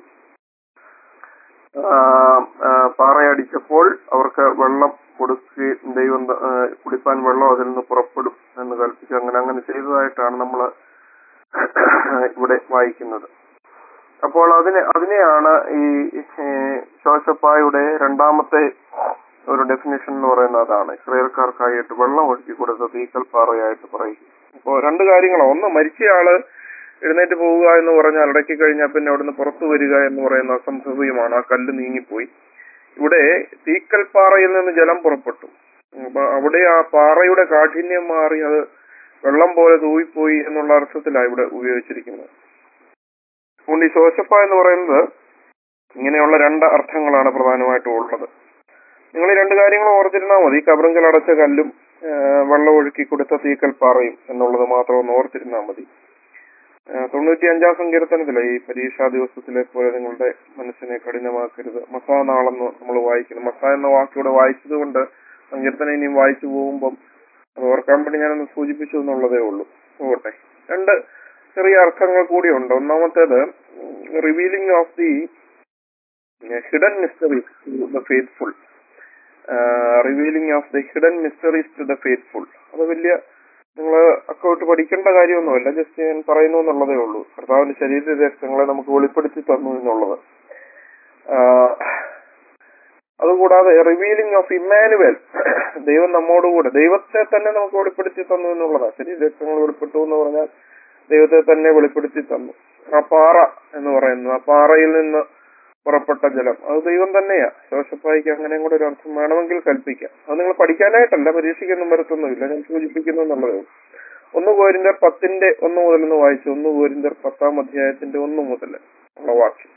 ആം, ആ, പാറയടിച്ചപ്പോൾ അവർക്ക് വെള്ളം കൊടുക്കുകയും ദൈവം ത- ആ, കുടിപ്പാൻ വെള്ളം അതിൽ നിന്ന് പുറപ്പെടും എന്ന് കൽപ്പിച്ചു അങ്ങനെ അങ്ങനെ ചെയ്തതായിട്ടാണ് നമ്മൾ ഇവിടെ വായിക്കുന്നത് അപ്പോൾ അതിനെ അതിനെയാണ് ഈ ഏഹ്, ശോശപ്പായുടെ രണ്ടാമത്തെ ഒരു ഡെഫിനേഷൻ എന്ന് പറയുന്നത് അതാണ് ഇസ്രയേൽക്കാർക്കായിട്ട് വെള്ളം ഒഴുക്കി കൊടുത്ത തീക്കൽ പാറയായിട്ട് പറയും അപ്പോൾ രണ്ട് കാര്യങ്ങളാണ് ഒന്ന് മരിച്ചയാള് എഴുന്നേറ്റ് പോവുക എന്ന് പറഞ്ഞാൽ അടക്കി കഴിഞ്ഞാൽ പിന്നെ അവിടുന്ന് പുറത്തു വരിക എന്ന് പറയുന്ന അസംഭവ്യമാണ് ആ കല്ല് നീങ്ങിപ്പോയി ഇവിടെ തീക്കൽ പാറയിൽ നിന്ന് ജലം പുറപ്പെട്ടു അപ്പൊ അവിടെ ആ പാറയുടെ കാഠിന്യം മാറി അത് വെള്ളം പോലെ തൂവിപ്പോയി എന്നുള്ള അർത്ഥത്തിലാണ് ഇവിടെ ഉപയോഗിച്ചിരിക്കുന്നത് അതുകൊണ്ട് ഈ ശോശപ്പ എന്ന് പറയുന്നത് ഇങ്ങനെയുള്ള രണ്ട് അർത്ഥങ്ങളാണ് പ്രധാനമായിട്ടും ഉള്ളത് നിങ്ങൾ ഈ രണ്ട് കാര്യങ്ങൾ ഓർത്തിരുന്നാൽ മതി കബറിങ്കൽ അടച്ച കല്ലും ആ, വെള്ളം ഒഴുക്കി കൊടുത്ത തീക്കൽ പാറയും എന്നുള്ളത് മാത്രം ഒന്ന് ഓർത്തിരുന്നാൽ മതി ആ, തൊണ്ണൂറ്റി അഞ്ചാം സങ്കീർത്തനത്തിലെ ഈ പരീക്ഷാ ദിവസത്തിലെ പോലെ നിങ്ങളുടെ മനസ്സിനെ കഠിനമാക്കരുത് മസാ നാളെന്ന് നമ്മൾ വായിക്കുന്നു മസ എന്ന വാക്കിവിടെ വായിച്ചത് കൊണ്ട് സങ്കീർത്തനം ഇനിയും വായിച്ചു പോകുമ്പം അത് ഓർക്കാൻ വേണ്ടി ഞാനൊന്ന് സൂചിപ്പിച്ചു എന്നുള്ളതേ ഉള്ളൂ പോകട്ടെ രണ്ട് ചെറിയ അർത്ഥങ്ങൾ കൂടിയുണ്ട് ഒന്നാമത്തേത് revealing of the hidden mysteries to the faithful revealing of the hidden mysteries to the faithful അത് വലിയ നിങ്ങൾ അക്കൗട്ട് പഠിക്കേണ്ട കാര്യമൊന്നുമല്ല ജസ്റ്റ് ഞാൻ പറയുന്നു എന്നുള്ളതേ ഉള്ളൂ കർത്താവിന്റെ ശരീര രക്തങ്ങളെ നമുക്ക് വെളിപ്പെടുത്തി തന്നു എന്നുള്ളത് ആഹ് അതുകൂടാതെ റിവീലിംഗ് ഓഫ് ഇമ്മാനുവൽ ദൈവം നമ്മോടുകൂടെ ദൈവത്തെ തന്നെ നമുക്ക് വെളിപ്പെടുത്തി തന്നു എന്നുള്ളതാണ് ശരീര രക്തങ്ങൾ വെളിപ്പെട്ടു എന്ന് പറഞ്ഞാൽ ദൈവത്തെ തന്നെ വെളിപ്പെടുത്തി തന്നു ആ പാറ എന്ന് പറയുന്നു ആ പാറയിൽ നിന്ന് പുറപ്പെട്ട ജലം അത് ദൈവം തന്നെയാ ശോശപ്പായിക്ക് അങ്ങനെ കൂടെ ഒരു അർത്ഥം വേണമെങ്കിൽ കൽപ്പിക്കാം അത് നിങ്ങൾ പഠിക്കാനായിട്ടല്ല പരീക്ഷയ്ക്കൊന്നും വരത്തൊന്നുമില്ല ഞാൻ സൂചിപ്പിക്കുന്നു എന്നുള്ളതേ ഉള്ളൂ ഒന്ന് കോരിന്തർ പത്തിന്റെ ഒന്ന് മുതൽ ഒന്ന് വായിച്ചു ഒന്ന് കോരിന്തർ പത്താം അധ്യായത്തിന്റെ ഒന്ന് മുതൽ ഉള്ള വാക്യം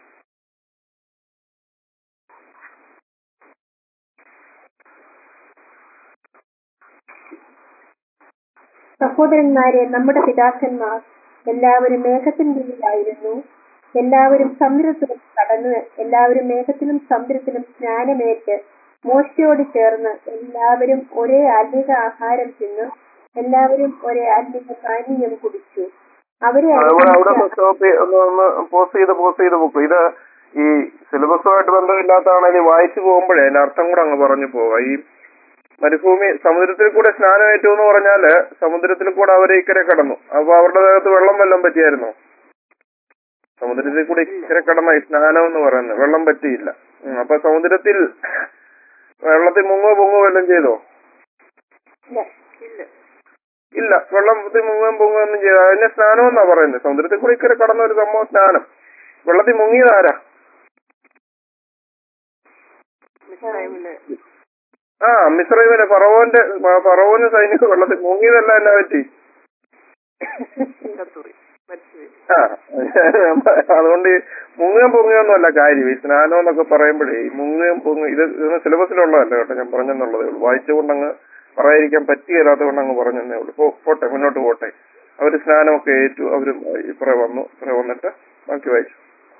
സഹോദരന്മാരെ നമ്മുടെ പിതാക്കന്മാർ എല്ലാവരും മേഘത്തിന് കീഴിലായിരുന്നു എല്ലാവരും സമുദ്രത്തിലും കടന്ന് എല്ലാവരും മേഘത്തിലും സമുദ്രത്തിലും സ്നാനമേറ്റ് മോശയോട് ചേർന്ന് എല്ലാവരും ഒരേ ആത്മിക ആഹാരം തിന്നു എല്ലാവരും ഒരേ ആത്മിക പാനീയം കുടിച്ചു അവരെ അതുപോലെ അവിടെ അനുസരിച്ച് സ്റ്റോപ്പ് ഒന്ന് ഒന്ന് പോസ് ചെയ്ത് പോസ് ചെയ്ത് പോക്കും ഇത് ഈ സിലബസുമായിട്ട് ബന്ധമില്ലാത്തതാണെങ്കിൽ വായിച്ചു പോകുമ്പോഴേ അതിന്റെ അർത്ഥം കൂടെ അങ്ങ് പറഞ്ഞു പോവാം ഈ മരുഭൂമി സമുദ്രത്തിൽ കൂടെ സ്നാനമേറ്റു എന്ന് പറഞ്ഞാല് സമുദ്രത്തിൽ കൂടെ അവരെ ഇക്കരെ കടന്നു അപ്പൊ അവരുടെ ദേഹത്ത് വെള്ളം വല്ലതും പറ്റിയായിരുന്നോ സമുദ്രത്തിൽ കൂടെ ഇക്കരെ കടന്ന ഈ സ്നാനം എന്ന് പറയുന്നത് വെള്ളം പറ്റിയില്ല ഉം, അപ്പൊ സമുദ്രത്തിൽ വെള്ളത്തിൽ മുങ്ങോ പൊങ്ങോ വല്ലതും ചെയ്തോ ഇല്ല. ഇല്ല വെള്ളത്തിൽ മുങ്ങുകയും പൊങ്ങുകയും ഒന്നും ചെയ്ത അതിനെ സ്നാനം എന്നാ പറയുന്നത് സമുദ്രത്തിൽ കൂടെ ഇക്കരെ കടന്ന ഒരു സംഭവം സ്നാനം വെള്ളത്തിൽ മുങ്ങിയത് ആരാ ആ മിശ്രൈമിലെ ഫറവോന്റെ ഫ- ഫറവോന് സൈനിക വെള്ളത്തിൽ മുങ്ങിയതല്ല എന്നാ പറ്റി ആ അതുകൊണ്ട് ഈ മുങ്ങുകയും പൊങ്ങുകയൊന്നും അല്ല കാര്യം ഈ സ്നാനം എന്നൊക്കെ പറയുമ്പോഴേ ഈ മുങ്ങുകയും പൊങ്ങുക ഇത് ഇതിന് സിലബസിലുള്ളതല്ല കേട്ടോ ഞാൻ പറഞ്ഞെന്നുള്ളതേ ഉള്ളൂ വായിച്ചുകൊണ്ട് അങ്ങ് പറയാതിരിക്കാൻ പറ്റിയല്ലാത്ത കൊണ്ട് അങ്ങ് പറഞ്ഞതേ ഉള്ളൂ പോ- പോട്ടെ മുന്നോട്ട് പോട്ടെ അവര് സ്നാനമൊക്കെ ഏറ്റു അവര് ഇപ്പറേ വന്നു ഇപ്പറേ വന്നിട്ട് ബാക്കി വായിച്ചു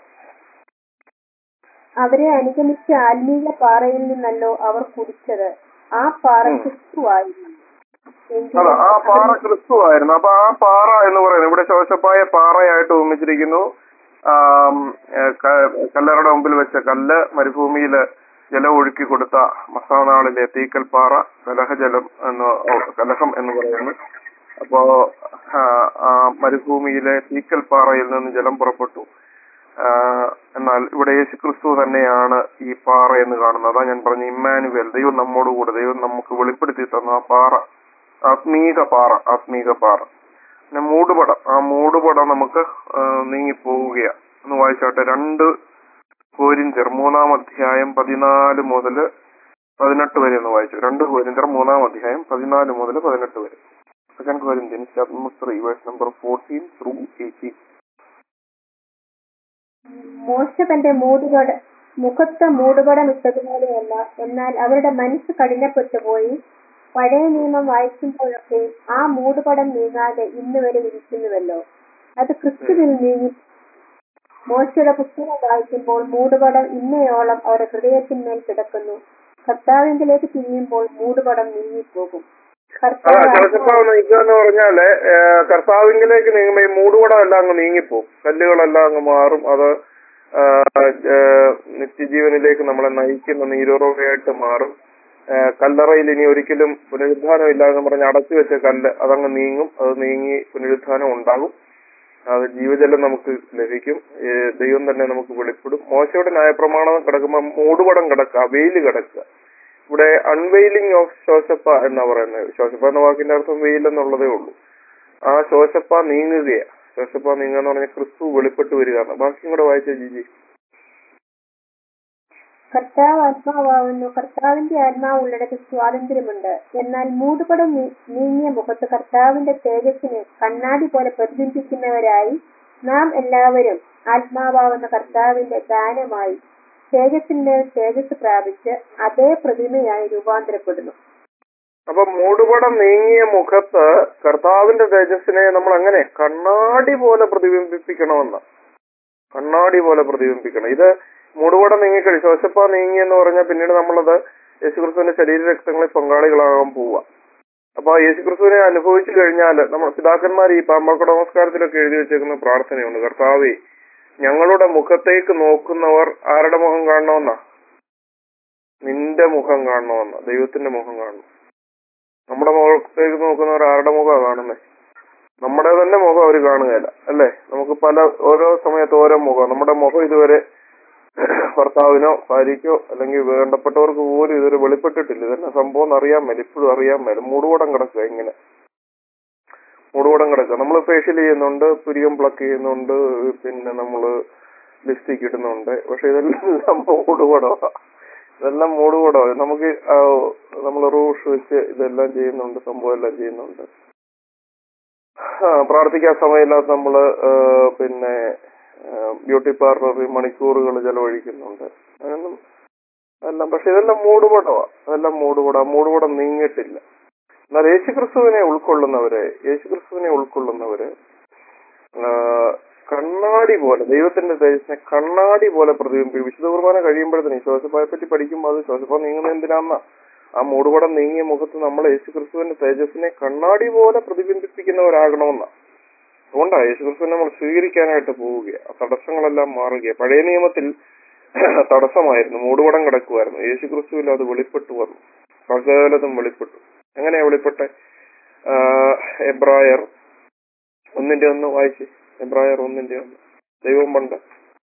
അവരെ അനുഗമിച്ച ആത്മീയ പാറയിൽ നിന്നല്ലോ അവർ കുടിച്ചത് ആ പാറ ഉം. ക്രിസ്തുവായിരുന്നു എങ്കിലും അതെ ആ പാറ അവർ- ക്രിസ്തു ആയിരുന്നു അപ്പൊ ആ പാറ എന്ന് പറയുന്നത് ഇവിടെ ശോശപ്പായ പാറയായിട്ട് ഉപമിച്ചിരിക്കുന്നു ആം, ഏ, ക- കല്ലറയുടെ മുമ്പിൽ വെച്ച കല്ല് മരുഭൂമിയില് ജലം ഒഴുക്കി കൊടുത്ത മസാനാളിലെ തീക്കൽ പാറ കലഹജലം എന്ന് ഓ, കലഹം എന്ന് പറയുന്നു അപ്പോ ആ, ആ മരുഭൂമിയിലെ തീക്കൽ പാറയിൽ നിന്ന് ജലം പുറപ്പെട്ടു ആ, എന്നാൽ ഇവിടെ യേശു ക്രിസ്തു തന്നെയാണ് ഈ പാറ എന്ന് കാണുന്നത് അതാ ഞാൻ പറഞ്ഞു ഇമ്മാനുവൽ ദൈവം നമ്മോടുകൂടെ ദൈവം നമുക്ക് വെളിപ്പെടുത്തി തന്ന ആ പാറ ആത്മീക പാറ ആത്മീക പാറ പിന്നെ മൂടുപടം ആ മൂടുപടം നമുക്ക് ആ, നീങ്ങിപ്പോവുകയാ ഒന്ന് വായിച്ചാട്ടെ രണ്ട് കോരിന്തിയർ മൂന്നാം അധ്യായം പതിനാല് മുതൽ പതിനെട്ട് വരെ ഒന്ന് വായിച്ചു രണ്ട് കോരിന്തിയർ മൂന്നാം അധ്യായം പതിനാല് മുതൽ പതിനെട്ട് വരെ second Corinthians chapter three verse number fourteen through eighteen മോശ തന്റെ മൂടുപട മുഖത്ത് മൂടുപടം ഇട്ടതുപോലെയല്ല എന്നാൽ അവരുടെ മനസ്സ് കഠിനപ്പെട്ടു പോയി പഴയ നിയമം വായിക്കുമ്പോഴൊക്കെ ആ മൂടുപടം നീങ്ങാതെ ഇന്ന് വരെ ഇരിക്കുന്നുവല്ലോ അത് ക്രിസ്തുവിൽ നീങ്ങി മോശയുടെ പുസ്തകം വായിക്കുമ്പോൾ മൂടുപടം ഇന്നയോളം അവരുടെ ഹൃദയത്തിന്മേൽ കിടക്കുന്നു കർത്താവിങ്കിലേക്ക് തിരിയുമ്പോൾ മൂടുപടം നീങ്ങിപ്പോകും അതാ കർത്താവ് ജോസഫ് നീക്കുക എന്ന് പറഞ്ഞാല് ഏ, കർത്താവിങ്കിലേക്ക് നീങ്ങുമ്പോ ഈ മൂടുപടം എല്ലാം അങ്ങ് നീങ്ങിപ്പോവും കല്ലുകളെല്ലാം അങ്ങ് മാറും അത് ആ, ഏ, നിത്യജീവനിലേക്ക് നമ്മളെ നയിക്കുന്ന നീരുറവയായിട്ട് മാറും ഏ, കല്ലറയിൽ ഇനി ഒരിക്കലും പുനരുദ്ധാനം ഇല്ലാന്ന് പറഞ്ഞ് അടച്ചു വെച്ച കല്ല് അതങ്ങ് നീങ്ങും അത് നീങ്ങി പുനരുദ്ധാനം ഉണ്ടാകും അത് ജീവജലം നമുക്ക് ലഭിക്കും ഏ, ദൈവം തന്നെ നമുക്ക് വെളിപ്പെടും മോശയുടെ ന്യായപ്രമാണം കിടക്കുമ്പോൾ മൂടുപടം കിടക്കുക വെയില് കിടക്കുക ഇവിടെ അൺവെയിലിംഗ് ഓഫ് ശോശപ്പ എന്നാ പറയുന്നത് ശോശപ്പ എന്ന വാക്കിന്റെ അർത്ഥം വെയിൽ എന്നുള്ളതേ ഉള്ളൂ ആ ശോശപ്പ നീങ്ങുകയാ ശോശപ്പ നീങ്ങുക എന്ന് പറഞ്ഞാൽ ക്രിസ്തു വെളിപ്പെട്ട് വരികയാണ് ബാക്കിയും കൂടെ വായിച്ച ജിജി കർത്താവ് ആത്മാവാകുന്നു കർത്താവിന്റെ ആത്മാവുള്ളിടത്ത് സ്വാതന്ത്ര്യമുണ്ട് എന്നാൽ മൂടുപടം നീ- നീങ്ങിയ മുഖത്ത് കർത്താവിന്റെ തേജസ്സിനെ കണ്ണാടി പോലെ പ്രതിബിംബിക്കുന്നവരായി നാം എല്ലാവരും ആത്മാവാകുന്ന കർത്താവിന്റെ ദാനമായി തേജസ്സിന്റെ തേജസ് പ്രാപിച്ച് അതേ പ്രതിമയായി രൂപാന്തരപ്പെടുന്നു അപ്പൊ മൂടുപടം നീങ്ങിയ മുഖത്ത് കർത്താവിന്റെ തേജസ്സിനെ നമ്മൾ അങ്ങനെ കണ്ണാടി പോലെ പ്രതിബിംബിപ്പിക്കണമെന്ന് കണ്ണാടി പോലെ പ്രതിബിംബിക്കണം ഇത് മൂടുപടം നീങ്ങിക്കഴി ശോശപ്പ നീങ്ങി എന്ന് പറഞ്ഞാൽ പിന്നീട് നമ്മളത് യേശുക്രിസ്തുവിന്റെ ശരീര രക്തങ്ങളിൽ പങ്കാളികളാകാൻ പോവുക അപ്പൊ ആ യേശുക്രിസ്തുവിനെ അനുഭവിച്ചു കഴിഞ്ഞാൽ നമ്മൾ പിതാക്കന്മാർ ഈ പാമ്പാക്കട നമസ്കാരത്തിലൊക്കെ എഴുതി വെച്ചേക്കുന്ന പ്രാർത്ഥനയുണ്ട് കർത്താവേ ഞങ്ങളുടെ മുഖത്തേക്ക് നോക്കുന്നവർ ആരുടെ മുഖം കാണണമെന്നാ നിന്റെ മുഖം കാണണമെന്ന് ദൈവത്തിന്റെ മുഖം കാണണം നമ്മുടെ മുഖത്തേക്ക് നോക്കുന്നവർ ആരുടെ മുഖമാണ് കാണുന്നത് നമ്മുടെ തന്നെ മുഖം അവർ കാണുകയില്ല അല്ലേ നമുക്ക് പല ഓരോ സമയത്ത് ഓരോ മുഖം നമ്മുടെ മുഖം ഇതുവരെ ഭർത്താവിനോ ഭാര്യയ്ക്കോ അല്ലെങ്കിൽ വേണ്ടപ്പെട്ടവർക്ക് പോലും ഇതുവരെ വെളിപ്പെട്ടിട്ടില്ല ഇതന്നെ സംഭവം എന്ന് അറിയാൻ മേല ഇപ്പോഴും അറിയാൻ മേല മൂടുപടം കിടക്കുക ഇങ്ങനെ മൂടുപടം കിടക്കുക നമ്മൾ ഫേഷ്യൽ ചെയ്യുന്നുണ്ട് പുരികം പ്ലക്ക് ചെയ്യുന്നുണ്ട് പിന്നെ നമ്മൾ ലിപ്സ്റ്റിക് ഇടുന്നുണ്ട് പക്ഷെ ഇതെല്ലാം മൂടുപടമാണ് ഇതെല്ലാം മൂടുപടമാണ് നമുക്ക് നമ്മൾ റൂഷ് വെച്ച് ഇതെല്ലാം ചെയ്യുന്നുണ്ട് സംഭവം എല്ലാം ചെയ്യുന്നുണ്ട് ആ, പ്രാർത്ഥിക്കാൻ സമയമില്ലാത്ത നമ്മള് ആ, പിന്നെ ബ്യൂട്ടി പാർലറിൽ മണിക്കൂറുകൾ ചെലവഴിക്കുന്നുണ്ട് അങ്ങനൊന്നും എല്ലാം പക്ഷെ ഇതെല്ലാം മൂടുപടമാ അതെല്ലാം മൂടുപടം മൂടുപടം നീങ്ങിയിട്ടില്ല എന്നാൽ യേശുക്രിസ്തുവിനെ ഉൾക്കൊള്ളുന്നവര് യേശുക്രിസ്തുവിനെ ഉൾക്കൊള്ളുന്നവര് ആ, കണ്ണാടി പോലെ ദൈവത്തിന്റെ തേജസ്സിനെ കണ്ണാടി പോലെ പ്രതിബിംബിക്കും വിശുദ്ധ കുർബാന കഴിയുമ്പോഴത്തേന് ശോശപ്പായെ പറ്റി പഠിക്കുമ്പോൾ അത് ശോശപ്പ നീങ്ങുന്ന എന്തിനാന്ന ആ മൂടുപടം നീങ്ങിയ മുഖത്ത് നമ്മൾ യേശുക്രിസ്തുവിന്റെ തേജസ്സിനെ കണ്ണാടി പോലെ പ്രതിബിംബിപ്പിക്കുന്നവരാകണമെന്ന അതുകൊണ്ടാണ് യേശുക്രിസ്തുവിനെ നമ്മൾ സ്വീകരിക്കാനായിട്ട് പോവുക ആ തടസ്സങ്ങളെല്ലാം മാറുക പഴയ നിയമത്തിൽ തടസ്സമായിരുന്നു മൂടുപടം കിടക്കുമായിരുന്നു യേശുക്രിസ്തുവിൽ അത് വെളിപ്പെട്ടു വന്നു സകലതും വെളിപ്പെട്ടു എങ്ങനെയാ വെളിപ്പെട്ടെ ആ, എബ്രായർ ഒന്നിന്റെ ഒന്ന് വായിച്ച് എബ്രായർ ഒന്നിന്റെ ഒന്ന് ദൈവം പണ്ട്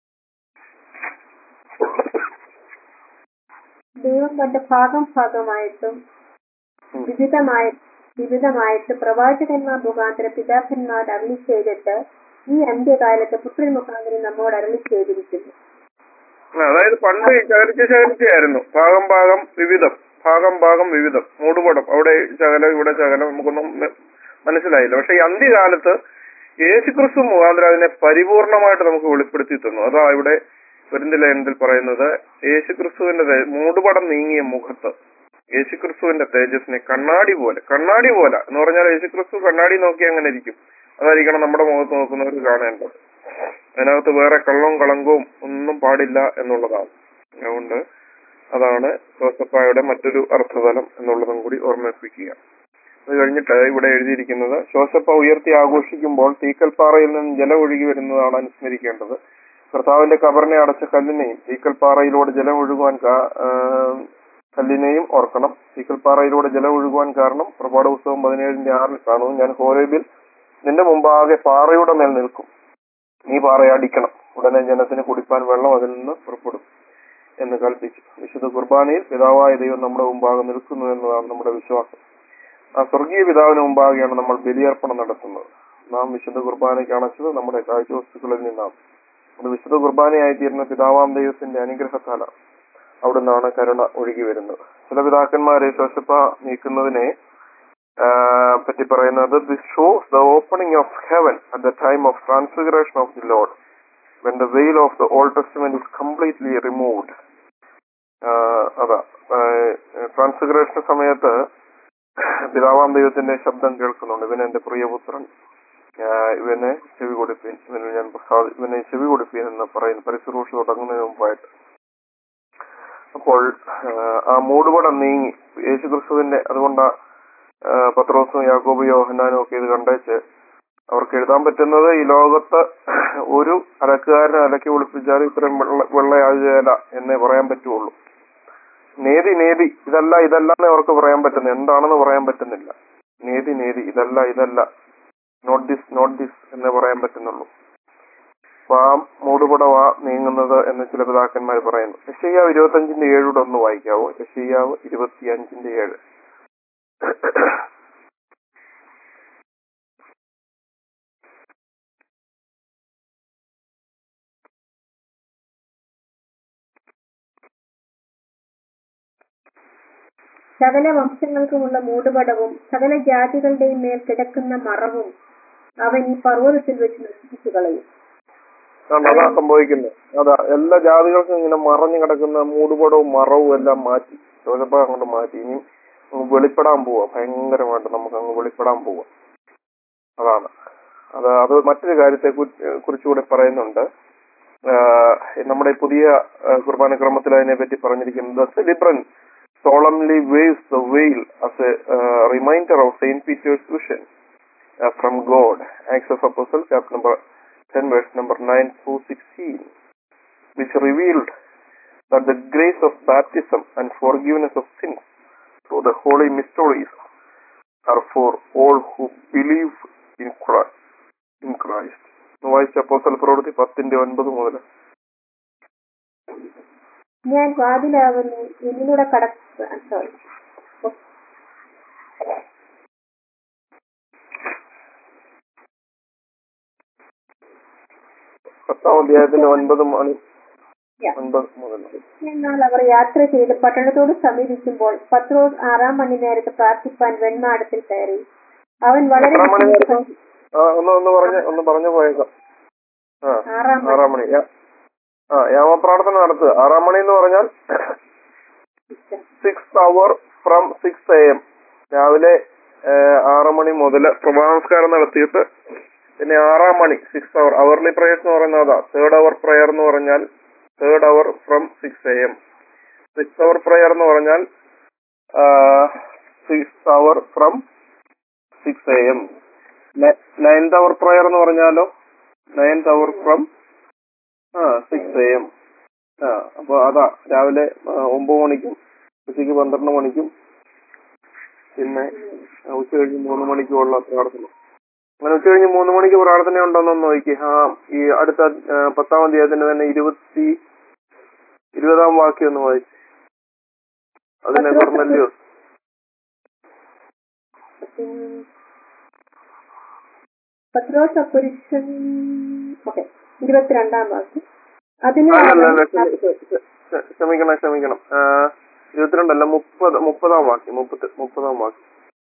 ദൈവം തന്റെ ഭാഗം ഭാഗമായിട്ടും ഉം. വിവിധമായി വിവിധമായിട്ട് പ്രവാചകന്മാർ മുഖാന്തരം പിതാക്കന്മാർ അരളി ചെയ്തിട്ട് ഈ അന്ത്യകാലത്ത് പുത്രൻ മുഖാന്തരം നമ്മോട് അരളി ചെയ്തിരിക്കുന്നു ആ, അതായത് പണ്ട് ശകലിച്ച് ശകലിച്ചായിരുന്നു ഭാഗം ഭാഗം വിവിധം ഭാഗം ഭാഗം വിവിധം മൂടുപടം അവിടെ ശകലം ഇവിടെ ശകലം നമുക്കൊന്നും മ- മനസ്സിലായില്ല പക്ഷെ ഈ അന്ത്യകാലത്ത് യേശുക്രിസ്തു മുഖാന്തരം അതിനെ പരിപൂർണമായിട്ട് നമുക്ക് വെളിപ്പെടുത്തി തന്നു അതാ ഇവിടെ വെരിന്റെ ലയനത്തിൽ പറയുന്നത് യേശുക്രിസ്തുവിന്റെ തേ- മൂടുപടം നീങ്ങിയ മുഖത്ത് യേശുക്രിസ്തുവിന്റെ തേജസ്സിനെ കണ്ണാടി പോലെ കണ്ണാടി പോലെ എന്ന് പറഞ്ഞാൽ യേശുക്രിസ്തു കണ്ണാടി നോക്കി അങ്ങനെ ഇരിക്കും അതായിരിക്കണം നമ്മുടെ മുഖത്ത് നോക്കുന്നവർ കാണേണ്ടത് അതിനകത്ത് വേറെ കള്ളവും കളങ്കവും ഒന്നും പാടില്ല എന്നുള്ളതാണ് അതുകൊണ്ട് അതാണ് ജോസഫായുടെ മറ്റൊരു അർത്ഥതലം എന്നുള്ളതും കൂടി ഓർമ്മിപ്പിക്കുക അത് കഴിഞ്ഞിട്ട് ഇവിടെ എഴുതിയിരിക്കുന്നത് ശോസപ്പ ഉയർത്തി ആഘോഷിക്കുമ്പോൾ തീക്കൽപ്പാറയിൽ നിന്ന് ജലം ഒഴുകി വരുന്നതാണ് അനുസ്മരിക്കേണ്ടത് കർത്താവിന്റെ കബറിനെ അടച്ച കല്ലിനെയും തീക്കൽപ്പാറയിലൂടെ ജലം ഒഴുകുവാൻ കാ- ആ, കല്ലിനെയും ഓർക്കണം തീക്കൽപ്പാറയിലൂടെ ജലം ഒഴുകുവാൻ കാരണം പ്രഭാത പുസ്തകം പതിനേഴിന്റെ ആറിൽ കാണുന്നു ഞാൻ ഹോരേബിൽ നിന്റെ മുമ്പാകെ പാറയുടെ മേൽ നിൽക്കും നീ പാറയെ അടിക്കണം ഉടനെ ജനത്തിന് കുടിപ്പാൻ വെള്ളം അതിൽ നിന്ന് പുറപ്പെടും എന്ന് കൽപ്പിച്ചു വിശുദ്ധ കുർബാനയിൽ പിതാവായ ദൈവം നമ്മുടെ മുമ്പാകെ നിൽക്കുന്നു എന്നതാണ് നമ്മുടെ വിശ്വാസം ആ സ്വർഗീയ പിതാവിന് മുമ്പാകെയാണ് നമ്മൾ ബലിയർപ്പണം നടത്തുന്നത് നാം വിശുദ്ധ കുർബാനയ്ക്ക് അണച്ചത് നമ്മുടെ കാഴ്ചവസ്തുക്കളിൽ നിന്നാണ് അത് വിശുദ്ധ കുർബാനയായി തീരുന്ന പിതാവാം ദൈവത്തിന്റെ അനുഗ്രഹത്താല അവിടെ നിന്നാണ് കരുണ ഒഴുകി വരുന്നത് ചില പിതാക്കന്മാരെ ശ്വസപ്പ നീക്കുന്നതിനെ ആ, പറ്റി പറയുന്നത് this shows the opening of heaven at the time of transfiguration of the Lord when the veil of the old testament is completely removed അതാ ട്രാൻസ്ഫിഗറേഷൻ സമയത്ത് പിതാവാം ദൈവത്തിന്റെ ശബ്ദം കേൾക്കുന്നുണ്ട് ഇവൻ എന്റെ പ്രിയപുത്രൻ ആ, ഇവനെ ചെവി കൊടുപ്പീൻ ഇവന് ഞാൻ പ്രസാദ ഇവനെ ചെവി കൊടുപ്പീൻ എന്ന് പറയുന്നു പരിശുശ്രൂഷ തുടങ്ങുന്നതിന് മുമ്പായിട്ട് അപ്പോൾ ആ, ആ മൂടുപടം നീങ്ങി യേശുക്രിസ്തുവിന്റെ അതുകൊണ്ട് പത്രോസും യാക്കോബും യോഹന്നാനും ഒക്കെ ഇത് കണ്ടേച്ച് അവർക്ക് എഴുതാൻ പറ്റുന്നത് ഈ ലോകത്ത് ഒരു അലക്കുകാരനെ അലക്കി ഒളിപ്പിച്ചാൽ ഇത്രയും വെള്ള വെള്ളയാകുകയില്ല എന്നേ പറയാൻ പറ്റുള്ളൂ നേതി നേതി ഇതല്ല ഇതല്ല എന്ന് അവർക്ക് പറയാൻ പറ്റുന്നത് എന്താണെന്ന് പറയാൻ പറ്റുന്നില്ല നേതി നേതി ഇതല്ല ഇതല്ല നോട്ട് ദിസ് നോട്ട് ദിസ് എന്നേ പറയാൻ പറ്റുന്നുള്ളൂ അപ്പൊ ആ മൂടുപടവാ നീങ്ങുന്നത് എന്ന് ചില പിതാക്കന്മാർ പറയുന്നു യശയ്യാവ് ഇരുപത്തഞ്ചിന്റെ ഏഴൂടെ ഒന്ന് വായിക്കാവോ യശയ്യാവ് ഇരുപത്തിയഞ്ചിന്റെ ഏഴ് സകല വംശങ്ങൾക്കുമുള്ള മൂടുപടവും സകല ജാതികളുടെയും മേൽ കിടക്കുന്ന മറവും അവൻ ഈ പർവ്വതത്തിൽ വെച്ച് നശിപ്പിച്ചു കളയും ആണ് അതാ സംഭവിക്കുന്നത് അതാ എല്ലാ ജാതികൾക്കും ഇങ്ങനെ മറഞ്ഞു കിടക്കുന്ന മൂടുപടവും മറവും എല്ലാം മാറ്റി ചിലപ്പോ അങ്ങോട്ട് മാറ്റി ഇനി അങ്ങ് വെളിപ്പെടാൻ പോവാ ഭയങ്കരമായിട്ട് നമുക്ക് അങ്ങ് വെളിപ്പെടാൻ പോവാ അതാണ് അത് അത് മറ്റൊരു കാര്യത്തെ കുറി- കുറിച്ചുകൂടെ പറയുന്നുണ്ട് ആഹ് നമ്മുടെ ഈ പുതിയ ആഹ് കുർബാന ക്രമത്തിൽ അതിനെ പറ്റി പറഞ്ഞിരിക്കുന്നത് സെലിബ്രൻ solemnly waves the veil as a uh, reminder of Saint Peter's vision uh, from God. Acts of Apostles, chapter number 10, verse number 9 through 16, which revealed that the grace of baptism and forgiveness of sins through the holy mysteries are for all who believe in Christ. In Christ. ഒന്ന് വായിച്ച അപ്പോസ്തല പ്രവൃത്തി പത്തിന്റെ ഒൻപത് മുതൽ ഞാൻ വാതിലാകുന്നു എന്നിലൂടെ കടക്ക sorry പത്താം അധ്യായത്തിന്റെ ഒൻപത് മുതൽ Yeah. ഒൻപത് മുതൽ എന്നാൽ അവർ യാത്ര ചെയ്ത് പട്ടണത്തോട് സമീപിക്കുമ്പോൾ പത്രോസ് ആറാം മണി നേരത്ത് പ്രാർത്ഥിപ്പാൻ വെൺമാടത്തിൽ കയറി അവൻ വളരെ എത്രാം മണി നേരത്ത്? ആ ഒന്ന് ഒന്ന് പറഞ്ഞ് ഒന്ന് പറഞ്ഞു പോയേക്കാം ആ ആറാം മണി ആറാം മണി യാ- ആ യാമപ്രാർത്ഥന നടത്തുക ആറാം മണി എന്ന് പറഞ്ഞാൽ six hour from six A M രാവിലെ ഏഹ്, ആറ് മണി മുതൽ പ്രഭാതനമസ്കാരം നടത്തിയിട്ട് പിന്നെ ആറാം മണി സിക്സ് അവർ അവർലി പ്രേയേഴ്സ് എന്ന് പറയുന്നത് അതാ തേർഡ് അവർ പ്രയർ എന്ന് പറഞ്ഞാൽ third hour from six A M six hour prayer എന്ന് പറഞ്ഞാൽ six hour from six A M ninth hour prayer എന്ന് പറഞ്ഞാലോ ninth hour from ah six A M ആ അപ്പൊ അതാ രാവിലെ ആ, ഒമ്പത് മണിക്കും ഉച്ചയ്ക്ക് പന്ത്രണ്ട് മണിക്കും പിന്നെ ആ, ഉച്ച കഴിഞ്ഞ് മൂന്ന് മണിക്കുമുള്ള പ്രാർത്ഥന അങ്ങനെ ഉച്ച കഴിഞ്ഞ് മൂന്ന് മണിക്ക് പ്രാർത്ഥന ഉണ്ടോന്നൊന്ന് നോക്കി ആ ഈ അടുത്ത ആ, പത്താം അധ്യായത്തിന്റെ തന്നെ ഇരുപത്തി ഇരുപതാം വാക്യം ഒന്ന് വായിച്ചു അതിനെ കൊർന്നല്യോ പത്രോസ പുരുഷൻ ഓക്കെ ഇരുപത്തിരണ്ടാം വാക്യം അതിന് അല്ല അവൻ ക്ഷമിക്കണം ക്ഷമിക്കണം ആ, ഇരുപത്തിരണ്ടല്ല മുപ്പത് മുപ്പതാം വാക്യം മുപ്പത്തി മുപ്പതാം വാക്യം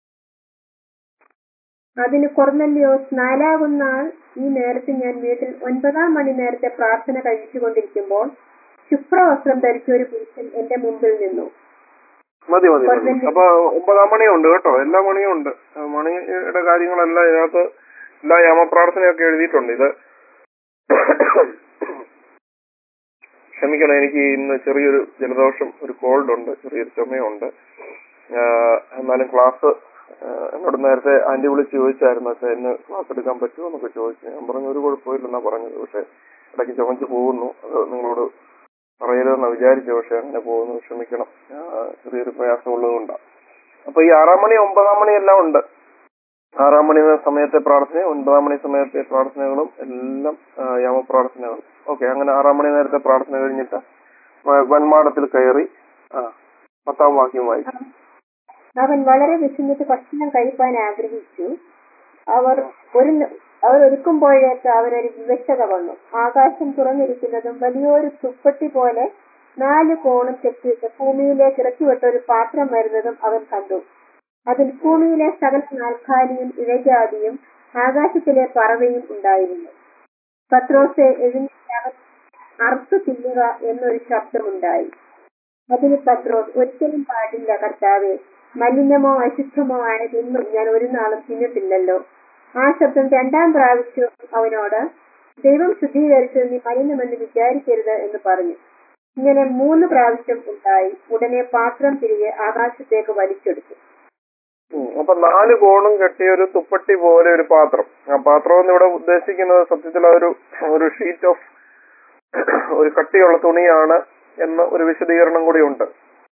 അതിന് കൊർന്നല്യോസ് നാലാകുന്ന ആൾ ഈ നേരത്ത് ഞാൻ വീട്ടിൽ ഒൻപതാം മണി നേരത്തെ പ്രാർത്ഥന കഴിച്ചുകൊണ്ടിരിക്കുമ്പോൾ ശുഭ്രവസ്ത്രം ധരിച്ച ഒരു പുരുഷൻ എന്റെ മുമ്പിൽ നിന്നു മതി മതി മതി കൊർന്നല്യോ- അപ്പൊ ഒമ്പതാം മണിയും ഉണ്ട് കേട്ടോ എല്ലാ മണിയും ഉണ്ട് ആ, മണിയുടെ കാര്യങ്ങളെല്ലാം ഇതിനകത്ത് എല്ലാ യാമപ്രാർത്ഥനയൊക്കെ എഴുതിയിട്ടുണ്ട് ഇത് ക്ഷമിക്കണം എനിക്ക് ഇന്ന് ചെറിയൊരു ജലദോഷം ഒരു കോൾഡ് ഉണ്ട് ചെറിയൊരു ചുമയുണ്ട് ആ, എന്നാലും ക്ലാസ് ആ, എന്നോട് നേരത്തെ ആന്റി വിളിച്ച് ചോദിച്ചായിരുന്നു പക്ഷെ ഇന്ന് ക്ലാസ് എടുക്കാൻ പറ്റുമോ എന്നൊക്കെ ചോദിച്ചു ഞാൻ പറഞ്ഞു ഒരു കുഴപ്പമില്ലെന്നാ പറഞ്ഞത് പക്ഷെ ഇടയ്ക്ക് ചുമച്ച് പോകുന്നു അത് നിങ്ങളോട് പറയരുതെന്ന് വിചാരിച്ചു പക്ഷെ അങ്ങനെ പോകുന്നു ക്ഷമിക്കണം ആ, ചെറിയൊരു പ്രയാസമുള്ളത് കൊണ്ടാണ് അപ്പൊ ഈ ആറാം മണി ഒമ്പതാം മണി എല്ലാം ഉണ്ട് ആറാം മണി സമയത്തെ പ്രാർത്ഥനയും ഒൻപതാം മണി സമയത്തെ പ്രാർത്ഥനകളും എല്ലാം ആ, യാമപ്രാർത്ഥനകളും ഓക്കെ അങ്ങനെ ആറാം മണി നേരത്തെ പ്രാർത്ഥന കഴിഞ്ഞിട്ട് വ- വൻമാടത്തിൽ കയറി ആ പത്താം വാക്യം വായിച്ചു അവൻ വളരെ വിശന്നിട്ട് ഭക്ഷണം കഴിപ്പാൻ ആഗ്രഹിച്ചു അവർ ഒരു ന- അവർ ഒരുക്കുമ്പോഴേക്ക് അവരൊരു വിവശത വന്നു ആകാശം തുറന്നിരിക്കുന്നതും വലിയൊരു തുപ്പട്ടി പോലെ നാല് കോണും കെട്ടിയിട്ട് ഭൂമിയിലേക്ക് ഇറക്കിവിട്ട ഒരു പാത്രം വരുന്നതും അവൻ കണ്ടു അതിൽ ഭൂമിയിലെ സകല നാൽക്കാലിയും ഇഴജാതിയും ആകാശത്തിലെ പറവയും ഉണ്ടായിരുന്നു പത്രോസെ എഴുന്നേറ്റ് അറുത്തു തിന്നുക എന്നൊരു ശബ്ദമുണ്ടായി അതിന് പത്രോസ് ഒരിക്കലും പാടില്ല കർത്താവെ മലിനമോ അശുദ്ധമോ ആയതൊന്നും ഞാൻ ഒരു നാളും തിന്നിട്ടില്ലല്ലോ ആ ശബ്ദം രണ്ടാം പ്രാവശ്യം അവനോട് ദൈവം ശുദ്ധീകരിച്ചത് നീ മലിനമെന്ന് വിചാരിക്കരുത് എന്ന് പറഞ്ഞു ഇങ്ങനെ മൂന്ന് പ്രാവശ്യം ഉണ്ടായി ഉടനെ പാത്രം തിരികെ ആകാശത്തേക്ക് വലിച്ചെടുത്തു ഉം. അപ്പൊ നാല് കോണും കെട്ടിയ ഒരു തുപ്പട്ടി പോലെ ഒരു പാത്രം ആ പാത്രം എന്ന് ഇവിടെ ഉദ്ദേശിക്കുന്നത് സത്യത്തിൽ ഒരു ഒരു ഷീറ്റ് ഓഫ് ഒരു കട്ടിയുള്ള തുണിയാണ് എന്ന ഒരു വിശദീകരണം കൂടി ഉണ്ട്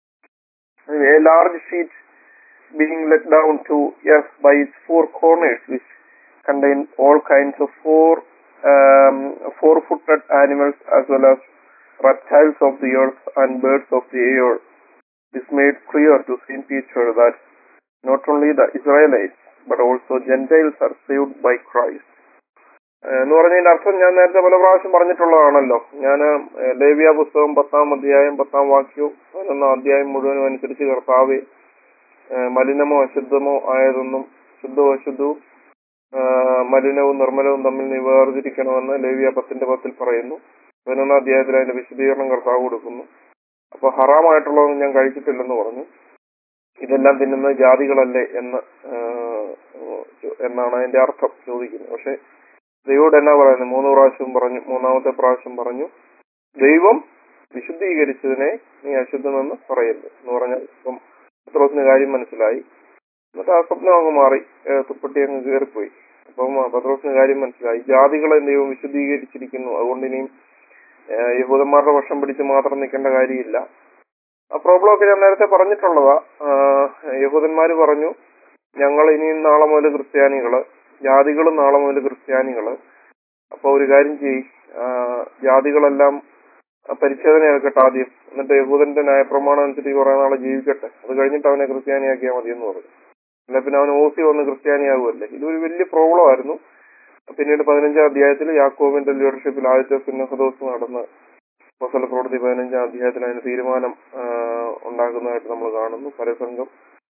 a large sheet being let down to us by its four corners which contain all kinds of four um, four-footed animals as well as reptiles of the earth and birds of the air. This made clear to Saint Peter that not only the Israelites but also Gentiles are saved by Christ. ഏഹ് എന്ന് പറഞ്ഞതിന്റെ അർത്ഥം ഞാൻ നേരത്തെ പല പ്രാവശ്യം പറഞ്ഞിട്ടുള്ളതാണല്ലോ ഞാൻ ലേവ്യ പുസ്തകം പത്താം അധ്യായം പത്താം വാക്യവും പതിനൊന്നാം അധ്യായം മുഴുവനും അനുസരിച്ച് കർത്താവെ ഏഹ് മലിനമോ അശുദ്ധമോ ആയതൊന്നും ശുദ്ധവും അശുദ്ധവും ആഹ് മലിനവും നിർമ്മലവും തമ്മിൽ നീ വേർതിരിക്കണമെന്ന് ലേവ്യ പത്തിന്റെ പത്തിൽ പറയുന്നു പതിനൊന്നാം അധ്യായത്തിൽ അതിന്റെ വിശദീകരണം കർത്താവ് കൊടുക്കുന്നു അപ്പൊ ഹറാമായിട്ടുള്ളതൊന്നും ഞാൻ കഴിച്ചിട്ടില്ലെന്ന് പറഞ്ഞു ഇതെല്ലാം തിന്നുന്ന ജാതികളല്ലേ എന്ന് ആഹ് എന്നാണ് അതിന്റെ അർത്ഥം ചോദിക്കുന്നത് പക്ഷെ ദൈവോട് എന്നാ പറയുന്നത് മൂന്ന് പ്രാവശ്യം പറഞ്ഞു മൂന്നാമത്തെ പ്രാവശ്യം പറഞ്ഞു ദൈവം വിശുദ്ധീകരിച്ചതിനെ നീ അശുദ്ധമെന്ന് പറയരുത് എന്ന് പറഞ്ഞാൽ ഇപ്പം പത്രോസിന് കാര്യം മനസ്സിലായി എന്നിട്ട് ആ സ്വപ്നം അങ്ങ് മാറി ഏഹ് തുപ്പട്ടി അങ്ങ് കയറിപ്പോയി അപ്പം ആ പത്രോസിന് കാര്യം മനസ്സിലായി ജാതികളെ ദൈവം വിശുദ്ധീകരിച്ചിരിക്കുന്നു അതുകൊണ്ട് ഇനിയും ഏഹ് യഹൂദന്മാരുടെ വർഷം പിടിച്ച് മാത്രം നിൽക്കേണ്ട കാര്യമില്ല ആ പ്രോബ്ലം ഒക്കെ ഞാൻ നേരത്തെ പറഞ്ഞിട്ടുള്ളതാ ആഹ് യഹൂദന്മാര് പറഞ്ഞു ഞങ്ങൾ ഇനിയും നാളെ മുതൽ ക്രിസ്ത്യാനികള് ജാതികളും നാളെ മുതൽ ക്രിസ്ത്യാനികള് അപ്പൊ ഒരു കാര്യം ചെയ് ആഹ് ജാതികളെല്ലാം പരിച്ഛേദന ഏൽക്കട്ടെ ആദ്യം എന്നിട്ട് യഹൂദന്റെ ന്യായപ്രമാണം അനുസരിച്ച് കുറെ നാളെ ജീവിക്കട്ടെ അത് കഴിഞ്ഞിട്ട് അവനെ ക്രിസ്ത്യാനിയാക്കിയാൽ മതി എന്ന് പറഞ്ഞു അല്ല പിന്നെ അവൻ ഓസി വന്ന് ക്രിസ്ത്യാനിയാകുമല്ലേ ഇതൊരു വലിയ പ്രോബ്ലം ആയിരുന്നു പിന്നീട് പതിനഞ്ചാം അധ്യായത്തിൽ യാക്കോബിന്റെ ലീഡർഷിപ്പിൽ ആദ്യത്തെ സുന്നഹദോസ് നടന്ന് അപ്പോസ്തല പ്രവൃത്തി പതിനഞ്ചാം അധ്യായത്തിൽ അതിന് തീരുമാനം ആഹ് ഉണ്ടാക്കുന്നതായിട്ട് നമ്മൾ കാണുന്നു പരസംഘം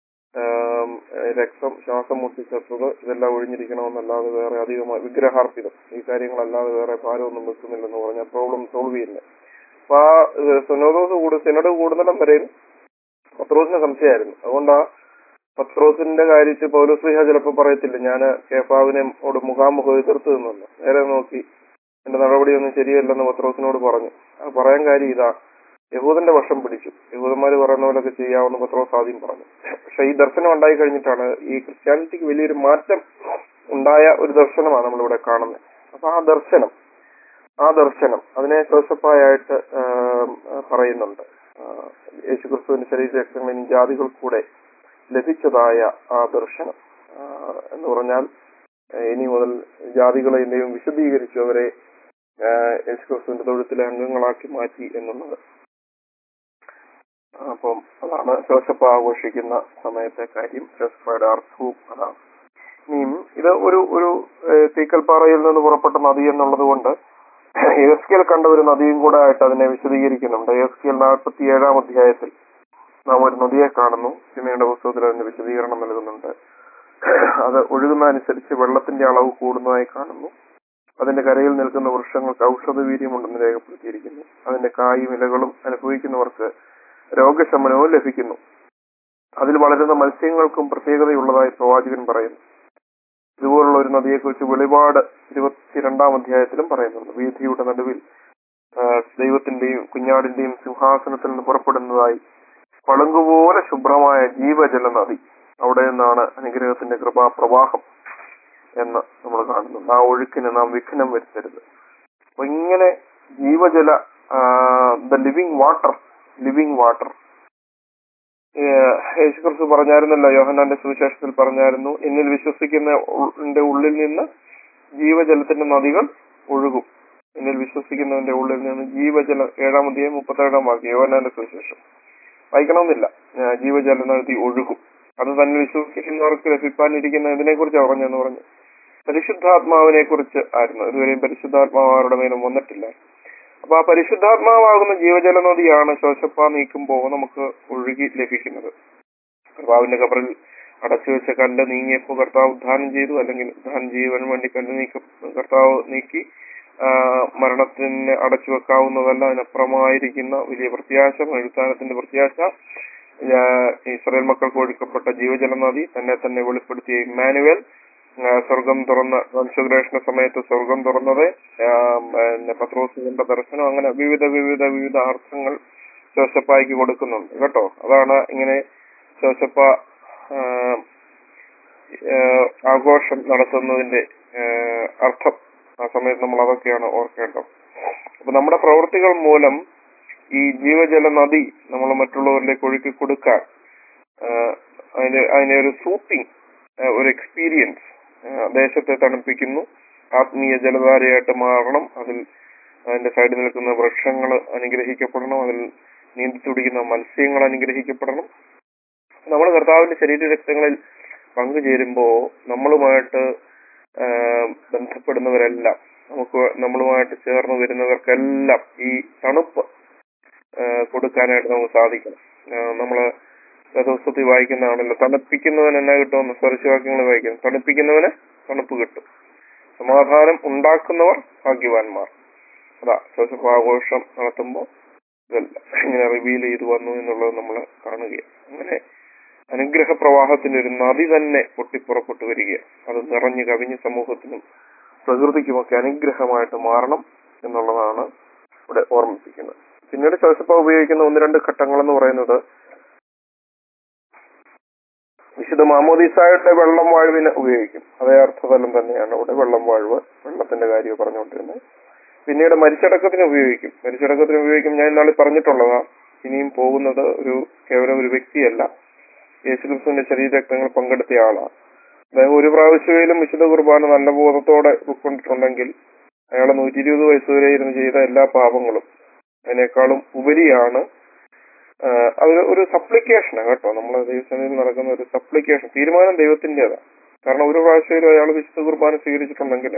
ആം, രക്തം ശ്വാസം മുട്ടിച്ചത്തത് ഇതെല്ലാം ഒഴിഞ്ഞിരിക്കണമെന്നല്ലാതെ വേറെ അധികമായി വിഗ്രഹാർപ്പിതം ഈ കാര്യങ്ങളല്ലാതെ വേറെ ഭാരമൊന്നും വെക്കുന്നില്ലെന്ന് പറഞ്ഞാൽ പ്രോബ്ലം സോൾവ് ചെയ്യുന്നില്ല അപ്പൊ ആ സുനോദോസ് കൂടു സിനഡ് കൂടുന്നിടം വരെയും പത്രോസിന് സംശയമായിരുന്നു അതുകൊണ്ടാ പത്രോസിന്റെ കാര്യത്തിൽ പൗലോസ്ലിഹ ചിലപ്പോൾ പറയത്തില്ല ഞാൻ കേഫാവിനെ ഓട് മുഖാമുഖം എതിർത്ത് നിന്നു നേരെ നോക്കി എന്റെ നടപടിയൊന്നും ശരിയല്ലെന്ന് പത്രോസിനോട് പറഞ്ഞു അത് പറയാൻ കാര്യം ഇതാ യഹൂദന്റെ വശം പിടിച്ചു യഹൂദന്മാര് പറയുന്ന പോലൊക്കെ ചെയ്യാവുന്ന പത്രോസ് ആദ്യം പറഞ്ഞു പക്ഷെ ഈ ദർശനം ഉണ്ടായി കഴിഞ്ഞിട്ടാണ് ഈ ക്രിസ്ത്യാനിറ്റിക്ക് വലിയൊരു മാറ്റം ഉണ്ടായ ഒരു ദർശനമാണ് നമ്മളിവിടെ കാണുന്നത് അപ്പൊ ആ ദർശനം ആ ദർശനം അതിനെ ജോസഫായിട്ട് പറയുന്നുണ്ട് ആ, യേശുക്രിസ്തുവിന്റെ ശരീരരക്തങ്ങൾ ഇനി ജാതികൾ കൂടെ ലഭിച്ചതായ ആ ദർശനം ആ, എന്ന് പറഞ്ഞാൽ ഏഹ് ഇനി മുതൽ ജാതികളെ ദൈവം വിശദീകരിച്ചു അവരെ ആഹ് യേശുക്രിസ്തുവിന്റെ തൊഴുത്തിലെ അംഗങ്ങളാക്കി മാറ്റി എന്നുള്ളത് അപ്പം അതാണ് ജോസഫ് ആഘോഷിക്കുന്ന സമയത്തെ കാര്യം ജോസഫയുടെ അർത്ഥവും അതാണ് ഇനിയും ഇത് ഒരു ഒരു ഏഹ് തീക്കൽപ്പാറയിൽ നിന്ന് പുറപ്പെട്ട നദി എന്നുള്ളത് കൊണ്ട് എസ്കിയൽ കണ്ട ഒരു നദിയും കൂടെ ആയിട്ട് അതിനെ വിശദീകരിക്കുന്നുണ്ട് എസ്കിയൽ നാൽപ്പത്തി ഏഴാം അധ്യായത്തിൽ നാം ഒരു നദിയെ കാണുന്നു സിനിമയുടെ പുസ്തകത്തിൽ അതിന്റെ വിശദീകരണം നൽകുന്നുണ്ട് അത് ഒഴുകുന്ന അനുസരിച്ച് വെള്ളത്തിന്റെ അളവ് കൂടുന്നതായി കാണുന്നു അതിന്റെ കരയിൽ നിൽക്കുന്ന വൃക്ഷങ്ങൾക്ക് ഔഷധ വീര്യമുണ്ടെന്ന് രേഖപ്പെടുത്തിയിരിക്കുന്നു അതിന്റെ കായും ഇലകളും അനുഭവിക്കുന്നവർക്ക് രോഗശമനവും ലഭിക്കുന്നു അതിൽ വളരുന്ന മത്സ്യങ്ങൾക്കും പ്രത്യേകതയുള്ളതായി പ്രവാചകൻ പറയുന്നു ഇതുപോലുള്ള ഒരു നദിയെക്കുറിച്ച് വെളിപാട് ഇരുപത്തിരണ്ടാം അധ്യായത്തിലും പറയുന്നുണ്ട് വീഥിയുടെ നടുവിൽ ആ, ദൈവത്തിന്റെയും കുഞ്ഞാടിന്റെയും സിംഹാസനത്തിൽ നിന്ന് പുറപ്പെടുന്നതായി പളുങ്കുപോലെ ശുഭ്രമായ ജീവജല നദി അവിടെ നിന്നാണ് അനുഗ്രഹത്തിന്റെ കൃപാപ്രവാഹം എന്ന് നമ്മൾ കാണുന്നുണ്ട് ആ ഒഴുക്കിന് നാം വിഘ്നം വരുത്തരുത് അപ്പൊ ഇങ്ങനെ ജീവജല the living water living water യേശുക്രിസ്തു പറഞ്ഞായിരുന്നല്ലോ യോഹന്നാന്റെ സുവിശേഷത്തിൽ പറഞ്ഞായിരുന്നു എന്നിൽ വിശ്വസിക്കുന്ന ഉള്ളിന്റെ ഉള്ളിൽ നിന്ന് ജീവജലത്തിന്റെ നദികൾ ഒഴുകും എന്നിൽ വിശ്വസിക്കുന്നവന്റെ ഉള്ളിൽ നിന്ന് ജീവജല ഏഴാമതെയും മുപ്പത്തേഴാം വാക്യം യോഹന്നാന്റെ സുവിശേഷം വായിക്കണമെന്നില്ല ആ, ജീവജല നദി ഒഴുകും അത് തന്നെ വിശ്വസിക്കുന്നവർക്ക് ലഭിക്കാനിരിക്കുന്ന ഇതിനെ കുറിച്ച് പറഞ്ഞെന്ന് പറഞ്ഞു പരിശുദ്ധാത്മാവിനെ കുറിച്ച് ആയിരുന്നു ഇതുവരെയും പരിശുദ്ധാത്മാവ് ആരുടെ മേലും വന്നിട്ടില്ല അപ്പൊ ആ പരിശുദ്ധാത്മാവാകുന്ന ജീവജല നദിയാണ് ശോശപ്പ നീക്കുമ്പോൾ നമുക്ക് ഒഴുകി ലഭിക്കുന്നത് കർത്താവിന്റെ കബറിൽ അടച്ചു വെച്ച കല്ല് നീങ്ങിയപ്പോൾ കർത്താവ് ഉദ്ധാനം ചെയ്തു അല്ലെങ്കിൽ ഉദ്ധാനം ചെയ്യുവാൻ വേണ്ടി കല്ല് നീക്ക കർത്താവ് നീക്കി ആ, മരണത്തിന് അടച്ചു വെക്കാവുന്നതല്ല അതിനപ്പുറമായിരിക്കുന്ന വലിയ പ്രത്യാശ എഴുത്താനത്തിന്റെ പ്രത്യാശ ആ, ഇസ്രായേൽ മക്കൾക്ക് ഒഴുക്കപ്പെട്ട ജീവജല നദി തന്നെ തന്നെ വെളിപ്പെടുത്തിയ ഇമ്മാനുവൽ ആ, സ്വർഗം തുറന്ന വംശഗ്രേഷണ സമയത്ത് സ്വർഗം തുറന്നത് ആ, പിന്നെ പത്രോസിന്റെ ദർശനം അങ്ങനെ വിവിധ വിവിധ വിവിധ അർത്ഥങ്ങൾ ജോസപ്പായിക്ക് കൊടുക്കുന്നുണ്ട് കേട്ടോ അതാണ് ഇങ്ങനെ ജോസപ്പ ആ, ആ, ആഘോഷം നടത്തുന്നതിന്റെ ആ, അർത്ഥം ആ സമയത്ത് നമ്മൾ അതൊക്കെയാണ് ഓർക്കേണ്ടത് അപ്പൊ നമ്മുടെ പ്രവൃത്തികൾ മൂലം ഈ ജീവജല നദി നമ്മൾ മറ്റുള്ളവരിലേക്ക് ഒഴുക്കി കൊടുക്കാൻ ആ, അതിന് അതിനെ ഒരു സൂപ്പിംഗ് ഒരു എക്സ്പീരിയൻസ് ദേശത്തെ തണുപ്പിക്കുന്നു ആത്മീയ ജലധാരയായിട്ട് മാറണം അതിൽ അതിന്റെ സൈഡിൽ നിൽക്കുന്ന വൃക്ഷങ്ങൾ അനുഗ്രഹിക്കപ്പെടണം അതിൽ നീന്തി തുടിക്കുന്ന മത്സ്യങ്ങൾ അനുഗ്രഹിക്കപ്പെടണം നമ്മൾ കർത്താവിന്റെ ശരീരരക്തങ്ങളിൽ പങ്കുചേരുമ്പോ നമ്മളുമായിട്ട് ആ, ബന്ധപ്പെടുന്നവരെല്ലാം നമുക്ക് നമ്മളുമായിട്ട് ചേർന്ന് വരുന്നവർക്കെല്ലാം ഈ തണുപ്പ് ആ, കൊടുക്കാനായിട്ട് നമുക്ക് സാധിക്കണം ആ, നമ്മള് ദിവസത്തിൽ വായിക്കുന്നതാണല്ലോ തണുപ്പിക്കുന്നവൻ എന്നാ കിട്ടുമെന്ന് സ്വരശവാക്യങ്ങൾ വായിക്കുന്നു തണുപ്പിക്കുന്നവന് തണുപ്പ് കിട്ടും സമാധാനം ഉണ്ടാക്കുന്നവർ ഭാഗ്യവാന്മാർ അതാ ജോസഫ് ആഘോഷം നടത്തുമ്പോൾ ഇതെല്ലാം ഇങ്ങനെ റിവീൽ ചെയ്തു വന്നു എന്നുള്ളത് നമ്മൾ കാണുകയാണ് അങ്ങനെ അനുഗ്രഹ പ്രവാഹത്തിന്റെ ഒരു നദി തന്നെ പൊട്ടിപ്പുറപ്പെട്ടു വരികയാണ് അത് നിറഞ്ഞു കവിഞ്ഞ് സമൂഹത്തിനും പ്രകൃതിക്കുമൊക്കെ അനുഗ്രഹമായിട്ട് മാറണം എന്നുള്ളതാണ് ഇവിടെ ഓർമ്മിപ്പിക്കുന്നത് പിന്നീട് ജോസഫ് ഉപയോഗിക്കുന്ന ഒന്ന് രണ്ട് ഘട്ടങ്ങൾ എന്ന് പറയുന്നത് വിശുദ്ധ മാമോദീസായുടെ വെള്ളം വാഴുവിന് ഉപയോഗിക്കും അതേ അർത്ഥതലം തന്നെയാണ് ഇവിടെ വെള്ളം വാഴുവ് വെള്ളത്തിന്റെ കാര്യം പറഞ്ഞുകൊണ്ടിരുന്നത് പിന്നീട് മരിച്ചടക്കത്തിന് ഉപയോഗിക്കും മരിച്ചടക്കത്തിന് ഉപയോഗിക്കും ഞാൻ ഇന്നാളി പറഞ്ഞിട്ടുള്ളതാ ഇനിയും പോകുന്നത് ഒരു കേവലം ഒരു വ്യക്തിയല്ല യേശുക്രിസ്തുവിന്റെ ശരീരരക്തങ്ങൾ പങ്കെടുത്ത ആളാണ് അദ്ദേഹം ഒരു പ്രാവശ്യമെങ്കിലും വിശുദ്ധ കുർബാന നല്ല ബോധത്തോടെ ഉൾക്കൊണ്ടിട്ടുണ്ടെങ്കിൽ അയാളെ നൂറ്റി ഇരുപത് വയസ്സ് വരെ ഇരുന്ന് ചെയ്ത എല്ലാ പാപങ്ങളും അതിനേക്കാളും ഉപരിയാണ് ആഹ് അത് ഒരു സപ്ലിക്കേഷനാണ് കേട്ടോ നമ്മൾ ദൈവസന്നിധിയിൽ നടക്കുന്ന ഒരു സപ്ലിക്കേഷൻ തീരുമാനം ദൈവത്തിൻ്റെതാണ് കാരണം ഒരു പ്രാവശ്യം അയാൾ വിശുദ്ധ കുർബാന സ്വീകരിച്ചിട്ടുണ്ടെങ്കിൽ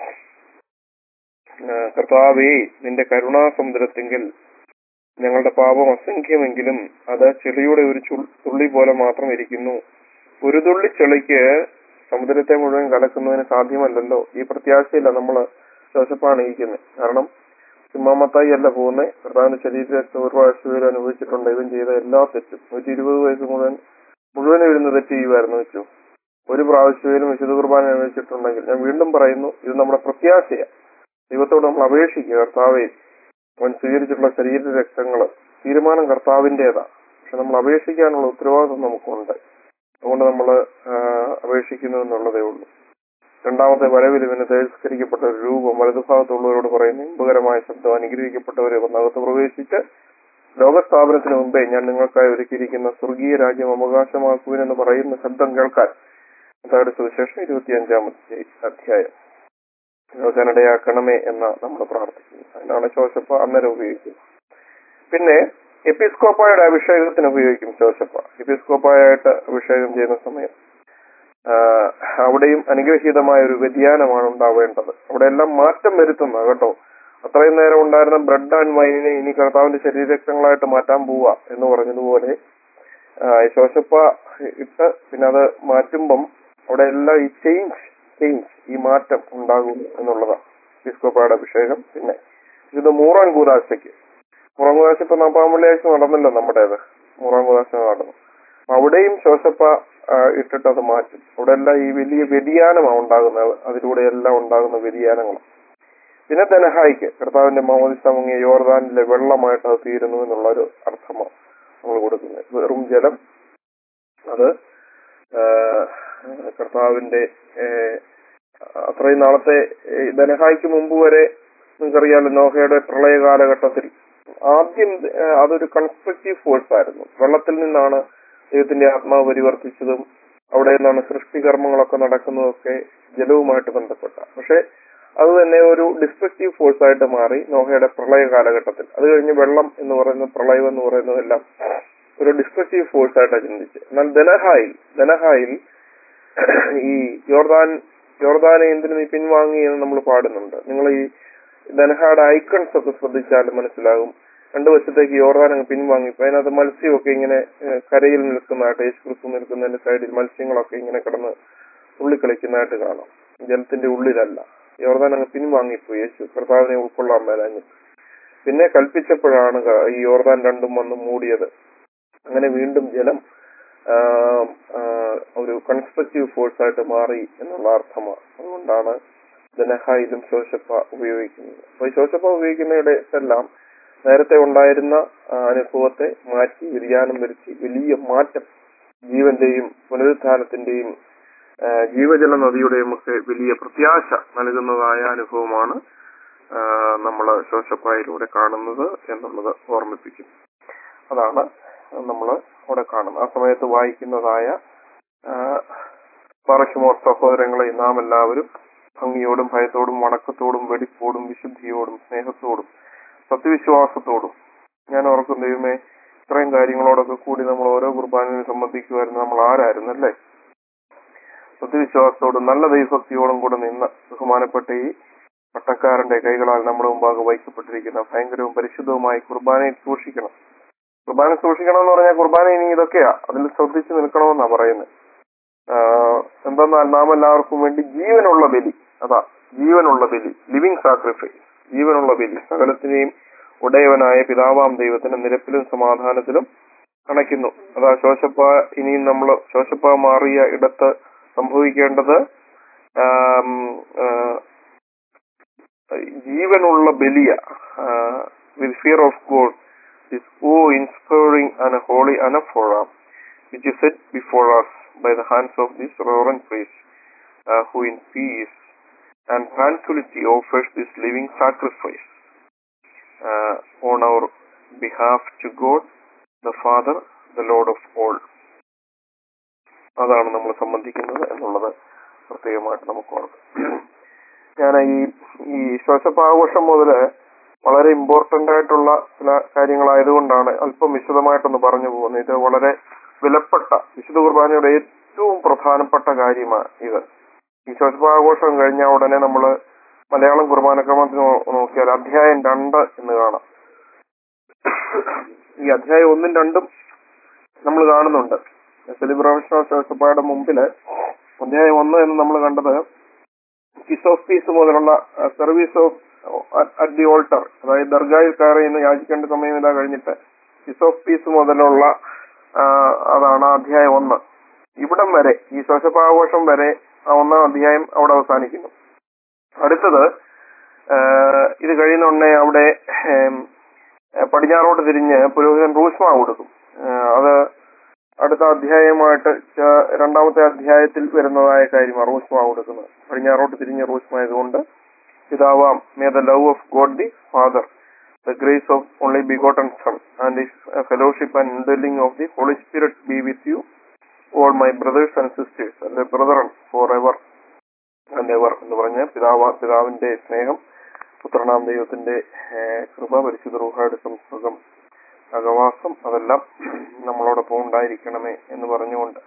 ആഹ് കർത്താവേ നിന്റെ കരുണാസമുദ്രത്തെങ്കിൽ ഞങ്ങളുടെ പാപം അസംഖ്യമെങ്കിലും അത് ചെളിയുടെ ഒരു ചുൾ- തുള്ളി പോലെ മാത്രം ഇരിക്കുന്നു ഒരു തുള്ളി ചെളിക്ക് സമുദ്രത്തെ മുഴുവൻ കലക്കുന്നതിന് സാധ്യമല്ലല്ലോ ഈ പ്രത്യാശയില്ല നമ്മൾ ജോസഫാണ് ഇരിക്കുന്നത് കാരണം സിംഹാമത്തായി അല്ല പോകുന്നത് കർത്താവിന്റെ ശരീരത്തെ ഒരു പ്രാവശ്യം അനുഭവിച്ചിട്ടുണ്ട് ഇവൻ ചെയ്ത എല്ലാ തെറ്റും നൂറ്റി ഇരുപത് വയസ്സ് മുഴുവൻ മുഴുവനും ഇരുന്ന് തെറ്റ് ചെയ്യുമായിരുന്നു വെച്ചു ഒരു പ്രാവശ്യമെങ്കിലും വിശുദ്ധ കുർബാന അനുവദിച്ചിട്ടുണ്ടെങ്കിൽ ഞാൻ വീണ്ടും പറയുന്നു ഇത് നമ്മുടെ പ്രത്യാശയാണ് ദൈവത്തോട് നമ്മൾ അപേക്ഷിക്കുക കർത്താവെ അവൻ സ്വീകരിച്ചിട്ടുള്ള ശരീര രക്തങ്ങള് തീരുമാനം കർത്താവിൻ്റെതാ പക്ഷെ നമ്മൾ അപേക്ഷിക്കാനുള്ള ഉത്തരവാദിത്വം നമുക്കുണ്ട് അതുകൊണ്ട് നമ്മൾ അപേക്ഷിക്കുന്നു എന്നുള്ളതേ ഉള്ളൂ രണ്ടാമത്തെ വരവിൽ ഇവന് തിരസ്കരിക്കപ്പെട്ട ഒരു രൂപം വലതുഭാഗത്തുള്ളവരോട് പറയുന്നു ഇമ്പകരമായ ശബ്ദം അനുഗ്രഹിക്കപ്പെട്ടവരെ ഒന്നകത്ത് പ്രവേശിച്ച് ലോകസ്ഥാപനത്തിന് മുമ്പേ ഞാൻ നിങ്ങൾക്കായി ഒരുക്കിയിരിക്കുന്ന സ്വർഗീയ രാജ്യം അവകാശമാക്കുവിനെന്ന് പറയുന്ന ശബ്ദം കേൾക്കാൻ അതായത് സുവിശേഷം ഇരുപത്തിയഞ്ചാമത്തെ അധ്യായം കേൾക്കാനിടയാക്കണമേ എന്ന് നമ്മൾ പ്രാർത്ഥിക്കുന്നു അതിനാണ് ശോശപ്പ അന്നേരം ഉപയോഗിക്കുന്നത് പിന്നെ എപ്പിസ്കോപ്പായുടെ അഭിഷേകത്തിന് ഉപയോഗിക്കും ശോശപ്പ എപ്പിസ്കോപ്പായിട്ട് അഭിഷേകം ചെയ്യുന്ന സമയം ആഹ് അവിടെയും അനുഗ്രഹീതമായ ഒരു വ്യതിയാനമാണ് ഉണ്ടാവേണ്ടത് അവിടെ എല്ലാം മാറ്റം വരുത്തുന്ന കേട്ടോ അത്രയും നേരം ഉണ്ടായിരുന്ന ബ്രെഡ് ആൻഡ് വൈനിനെ ഇനി കർത്താവിന്റെ ശരീരരക്തങ്ങളായിട്ട് മാറ്റാൻ പോവാ എന്ന് പറഞ്ഞതുപോലെ ആഹ് ശോശപ്പ ഇട്ട് പിന്നെ അത് മാറ്റുമ്പം അവിടെ എല്ലാം ഈ ചേഞ്ച് ചേഞ്ച് ഈ മാറ്റം ഉണ്ടാകും എന്നുള്ളതാണ് എപ്പിസ്കോപ്പയുടെ അഭിഷേകം പിന്നെ ഇത് മൂറാൻ കൂതാശയ്ക്ക് മൂറാൻ കൂതാശ ഇപ്പൊ നാപ്പാം വെള്ളിയാഴ്ച നടന്നല്ലോ നമ്മുടേത് മൂറാൻ കൂതാശ നടന്നു അവിടെയും ശോശപ്പ ആ, ഇട്ടിട്ട് അത് മാറ്റും അവിടെ എല്ലാം ഈ വലിയ വ്യതിയാനമാണ് ഉണ്ടാകുന്നത് അതിലൂടെ എല്ലാം ഉണ്ടാകുന്ന വ്യതിയാനങ്ങൾ പിന്നെ ധനഹായിക്ക് കർത്താവിന്റെ മാമോദിസ മുങ്ങിയ യോർദാനിലെ വെള്ളമായിട്ട് അത് തീരുന്നു എന്നുള്ള ഒരു അർത്ഥമാണ് നമ്മൾ കൊടുക്കുന്നത് വെറും ജലം അത് ആ, കർത്താവിന്റെ ഏ, അത്രയും നാളത്തെ ഏ, ധനഹായിക്ക് മുമ്പ് വരെ നിങ്ങൾക്കറിയാലോ നോഹയുടെ പ്രളയ കാലഘട്ടത്തിൽ ആദ്യം ഏ, അതൊരു കൺസ്ട്രക്റ്റീവ് ഫോഴ്സ് ആയിരുന്നു വെള്ളത്തിൽ നിന്നാണ് ദൈവത്തിന്റെ ആത്മാവ് പരിവർത്തിച്ചതും അവിടെ നിന്നാണ് സൃഷ്ടികർമ്മങ്ങളൊക്കെ നടക്കുന്നതൊക്കെ ജലവുമായിട്ട് ബന്ധപ്പെട്ട പക്ഷെ അത് തന്നെ ഒരു ഡിസ്ട്രക്റ്റീവ് ഫോഴ്സ് ആയിട്ട് മാറി നോഹയുടെ പ്രളയ കാലഘട്ടത്തിൽ അത് കഴിഞ്ഞ് വെള്ളം എന്ന് പറയുന്ന പ്രളയം എന്ന് പറയുന്നതെല്ലാം ഒരു ഡിസ്ട്രക്റ്റീവ് ഫോഴ്സ് ആയിട്ടാണ് ചിന്തിച്ചത് എന്നാൽ ധനഹായിൽ ധനഹായിൽ ഈ യോർദാൻ യോർദാനെ എന്തിനു നീ പിൻവാങ്ങി എന്ന് നമ്മൾ പാടുന്നുണ്ട് നിങ്ങൾ ഈ ധനഹായുടെ ഐക്കൺസ് ഒക്കെ ശ്രദ്ധിച്ചാൽ മനസ്സിലാകും രണ്ടു വശത്തേക്ക് യോർദാൻ അങ്ങ് പിൻവാങ്ങി ഇപ്പൊ അതിനകത്ത് മത്സ്യമൊക്കെ ഇങ്ങനെ ഏഹ്, കരയിൽ നിൽക്കുന്നതായിട്ട് യേശു ക്രിസ്തു നിൽക്കുന്നതിന്റെ സൈഡിൽ മത്സ്യങ്ങളൊക്കെ ഇങ്ങനെ കിടന്ന് തുള്ളിക്കളിക്കുന്നതായിട്ട് കാണാം ജലത്തിന്റെ ഉള്ളിലല്ല യോർദാൻ അങ്ങ് പിൻവാങ്ങിപ്പോയി യേശു കർത്താവിനെ ഉൾക്കൊള്ളാൻ മേലാഞ്ഞു പിന്നെ കൽപ്പിച്ചപ്പോഴാണ് ക- ഈ യോർദാൻ രണ്ടും വന്ന് മൂടിയത് അങ്ങനെ വീണ്ടും ജലം ആ, ആ, ഒരു കൺസ്ട്രക്റ്റീവ് ഫോഴ്സ് ആയിട്ട് മാറി എന്നുള്ള അർത്ഥമാണ് അതുകൊണ്ടാണ് ധനഹായിലും ശോശപ്പ ഉപയോഗിക്കുന്നത് അപ്പൊ ഈ ശോശപ്പ ഉപയോഗിക്കുന്നതിടെല്ലാം നേരത്തെ ഉണ്ടായിരുന്ന ആ, അനുഭവത്തെ മാറ്റി വ്യതിയാനം വരുത്തി വലിയ മാറ്റം ജീവന്റെയും പുനരുത്ഥാനത്തിന്റെയും ആ, ജീവജല നദിയുടെയും ഒക്കെ വലിയ പ്രത്യാശ നൽകുന്നതായ അനുഭവമാണ് നമ്മൾ ശോശപ്പായിലൂടെ കാണുന്നത് എന്നുള്ളത് ഓർമ്മിപ്പിക്കും അതാണ് നമ്മൾ അവിടെ കാണുന്നത് ആ സമയത്ത് വായിക്കുന്നതായ പറശുമോർ സഹോദരങ്ങളെ നാം എല്ലാവരും ഭംഗിയോടും ഭയത്തോടും വണക്കത്തോടും വെടിപ്പോടും വിശുദ്ധിയോടും സ്നേഹത്തോടും സത്യവിശ്വാസത്തോടും ഞാൻ ഓർക്കും ദൈവമേ ഇത്രയും കാര്യങ്ങളോടൊക്കെ കൂടി നമ്മൾ ഓരോ കുർബാനയും സംബന്ധിക്കുമായിരുന്നു നമ്മൾ ആരായിരുന്നു അല്ലേ സത്യവിശ്വാസത്തോടും നല്ല ദൈവഭക്തിയോടും കൂടെ നിന്ന് ബഹുമാനപ്പെട്ട ഈ പട്ടക്കാരന്റെ കൈകളാൽ നമ്മുടെ മുമ്പാകെ വഹിക്കപ്പെട്ടിരിക്കുന്ന ഭയങ്കരവും പരിശുദ്ധവുമായി കുർബാനയെ സൂക്ഷിക്കണം കുർബാന സൂക്ഷിക്കണം എന്ന് പറഞ്ഞാൽ കുർബാന ഇനി ഇതൊക്കെയാ അതിൽ ശ്രദ്ധിച്ചു നിൽക്കണമെന്നാ പറയുന്നത് ആഹ് എന്തെന്നാൽ നാം എല്ലാവർക്കും വേണ്ടി ജീവനുള്ള ബലി അതാ ജീവനുള്ള ബലി ലിവിങ് സാക്രിഫൈസ് ജീവനുള്ള ബലി സകലത്തിനെയും ഉടയവനായ പിതാവാം ദൈവത്തിന് നിരപ്പിലും സമാധാനത്തിലും അണയ്ക്കുന്നു അതാ ശോശപ്പ ഇനിയും നമ്മൾ ശോശപ്പ മാറിയ ഇടത്ത് സംഭവിക്കേണ്ടത് ആം, ആഹ്, ജീവനുള്ള ബലിയ with fear of God this oh inspiring and holy anaphora which is set before us by the hands of this reverend priest uh, who in peace and tranquility offers this living sacrifice uh, on our behalf to God the Father the Lord of all അതാണ് നമ്മൾ സംബന്ധിക്കുന്നത് എന്നുള്ളത് പ്രത്യേകമായിട്ട് നമുക്ക് ഓർക്കാം ഞാൻ ഈ ഈ ശ്വാസപ്പാഘോഷം മുതല് വളരെ ഇമ്പോർട്ടന്റ് ആയിട്ടുള്ള ചില കാര്യങ്ങളായതുകൊണ്ടാണ് അല്പം വിശദമായിട്ടൊന്ന് പറഞ്ഞു പോകുന്നത് ഇത് വളരെ വിലപ്പെട്ട വിശുദ്ധ കുർബാനയുടെ ഏറ്റവും പ്രധാനപ്പെട്ട കാര്യമാണ് ഇത് ഈ ശ്വാസപ്പാഘോഷം കഴിഞ്ഞ ഉടനെ നമ്മൾ മലയാളം കുർബാനക്രമത്തിൽ നോ- നോക്കിയാൽ അധ്യായം രണ്ട് എന്ന് കാണാം ഈ അധ്യായം ഒന്നും രണ്ടും നമ്മൾ കാണുന്നുണ്ട് സെലിബ്രേഷൻ ഓഫ് ശ്വാസപ്പായുടെ മുമ്പില് അധ്യായം ഒന്ന് എന്ന് നമ്മൾ കണ്ടത് കിസ് ഓഫ് പീസ് മുതലുള്ള service of at the altar അതായത് ദർഗായിൽ കയറി ഇന്ന് യാചിക്കേണ്ട സമയം ഇതാ കഴിഞ്ഞിട്ട് കിസ് ഓഫ് പീസ് മുതലുള്ള ആ, അതാണ് ആ അധ്യായം ഒന്ന് ഇവിടം വരെ ഈ ശോശപ്പാഘോഷം വരെ ആ ഒന്നാം അധ്യായം അവിടെ അവസാനിക്കുന്നു അടുത്തത് ആ, ഇത് കഴിയുന്ന ഉടനെ അവിടെ ഏം, പടിഞ്ഞാറോട്ട് തിരിഞ്ഞ് പുരോഹിതൻ റൂഷ്മ കൊടുക്കും ആ, അത് അടുത്ത അധ്യായമായിട്ട് ച- രണ്ടാമത്തെ അധ്യായത്തിൽ വരുന്നതായ കാര്യമാണ് റൂഷ്മ കൊടുക്കുന്നത് പടിഞ്ഞാറോട്ട് തിരിഞ്ഞ് റൂഷ്മ ആയതുകൊണ്ട് പിതാവാം may the love of God the father the grace of only begotten Son, and His uh, fellowship and indwelling of the Holy Spirit be with you, all my brothers and sisters, and the brethren forever and ever എന്ന് പറഞ്ഞ് പിതാവ പിതാവിന്റെ സ്നേഹം പുത്രനാം ദൈവത്തിന്റെ ഏഹ്, കൃപ പരിശുദ്ധ റൂഹയുടെ സംസ്കൃതം അകവാസം അതെല്ലാം നമ്മളോടൊപ്പം ഉണ്ടായിരിക്കണമേ എന്ന് പറഞ്ഞുകൊണ്ട്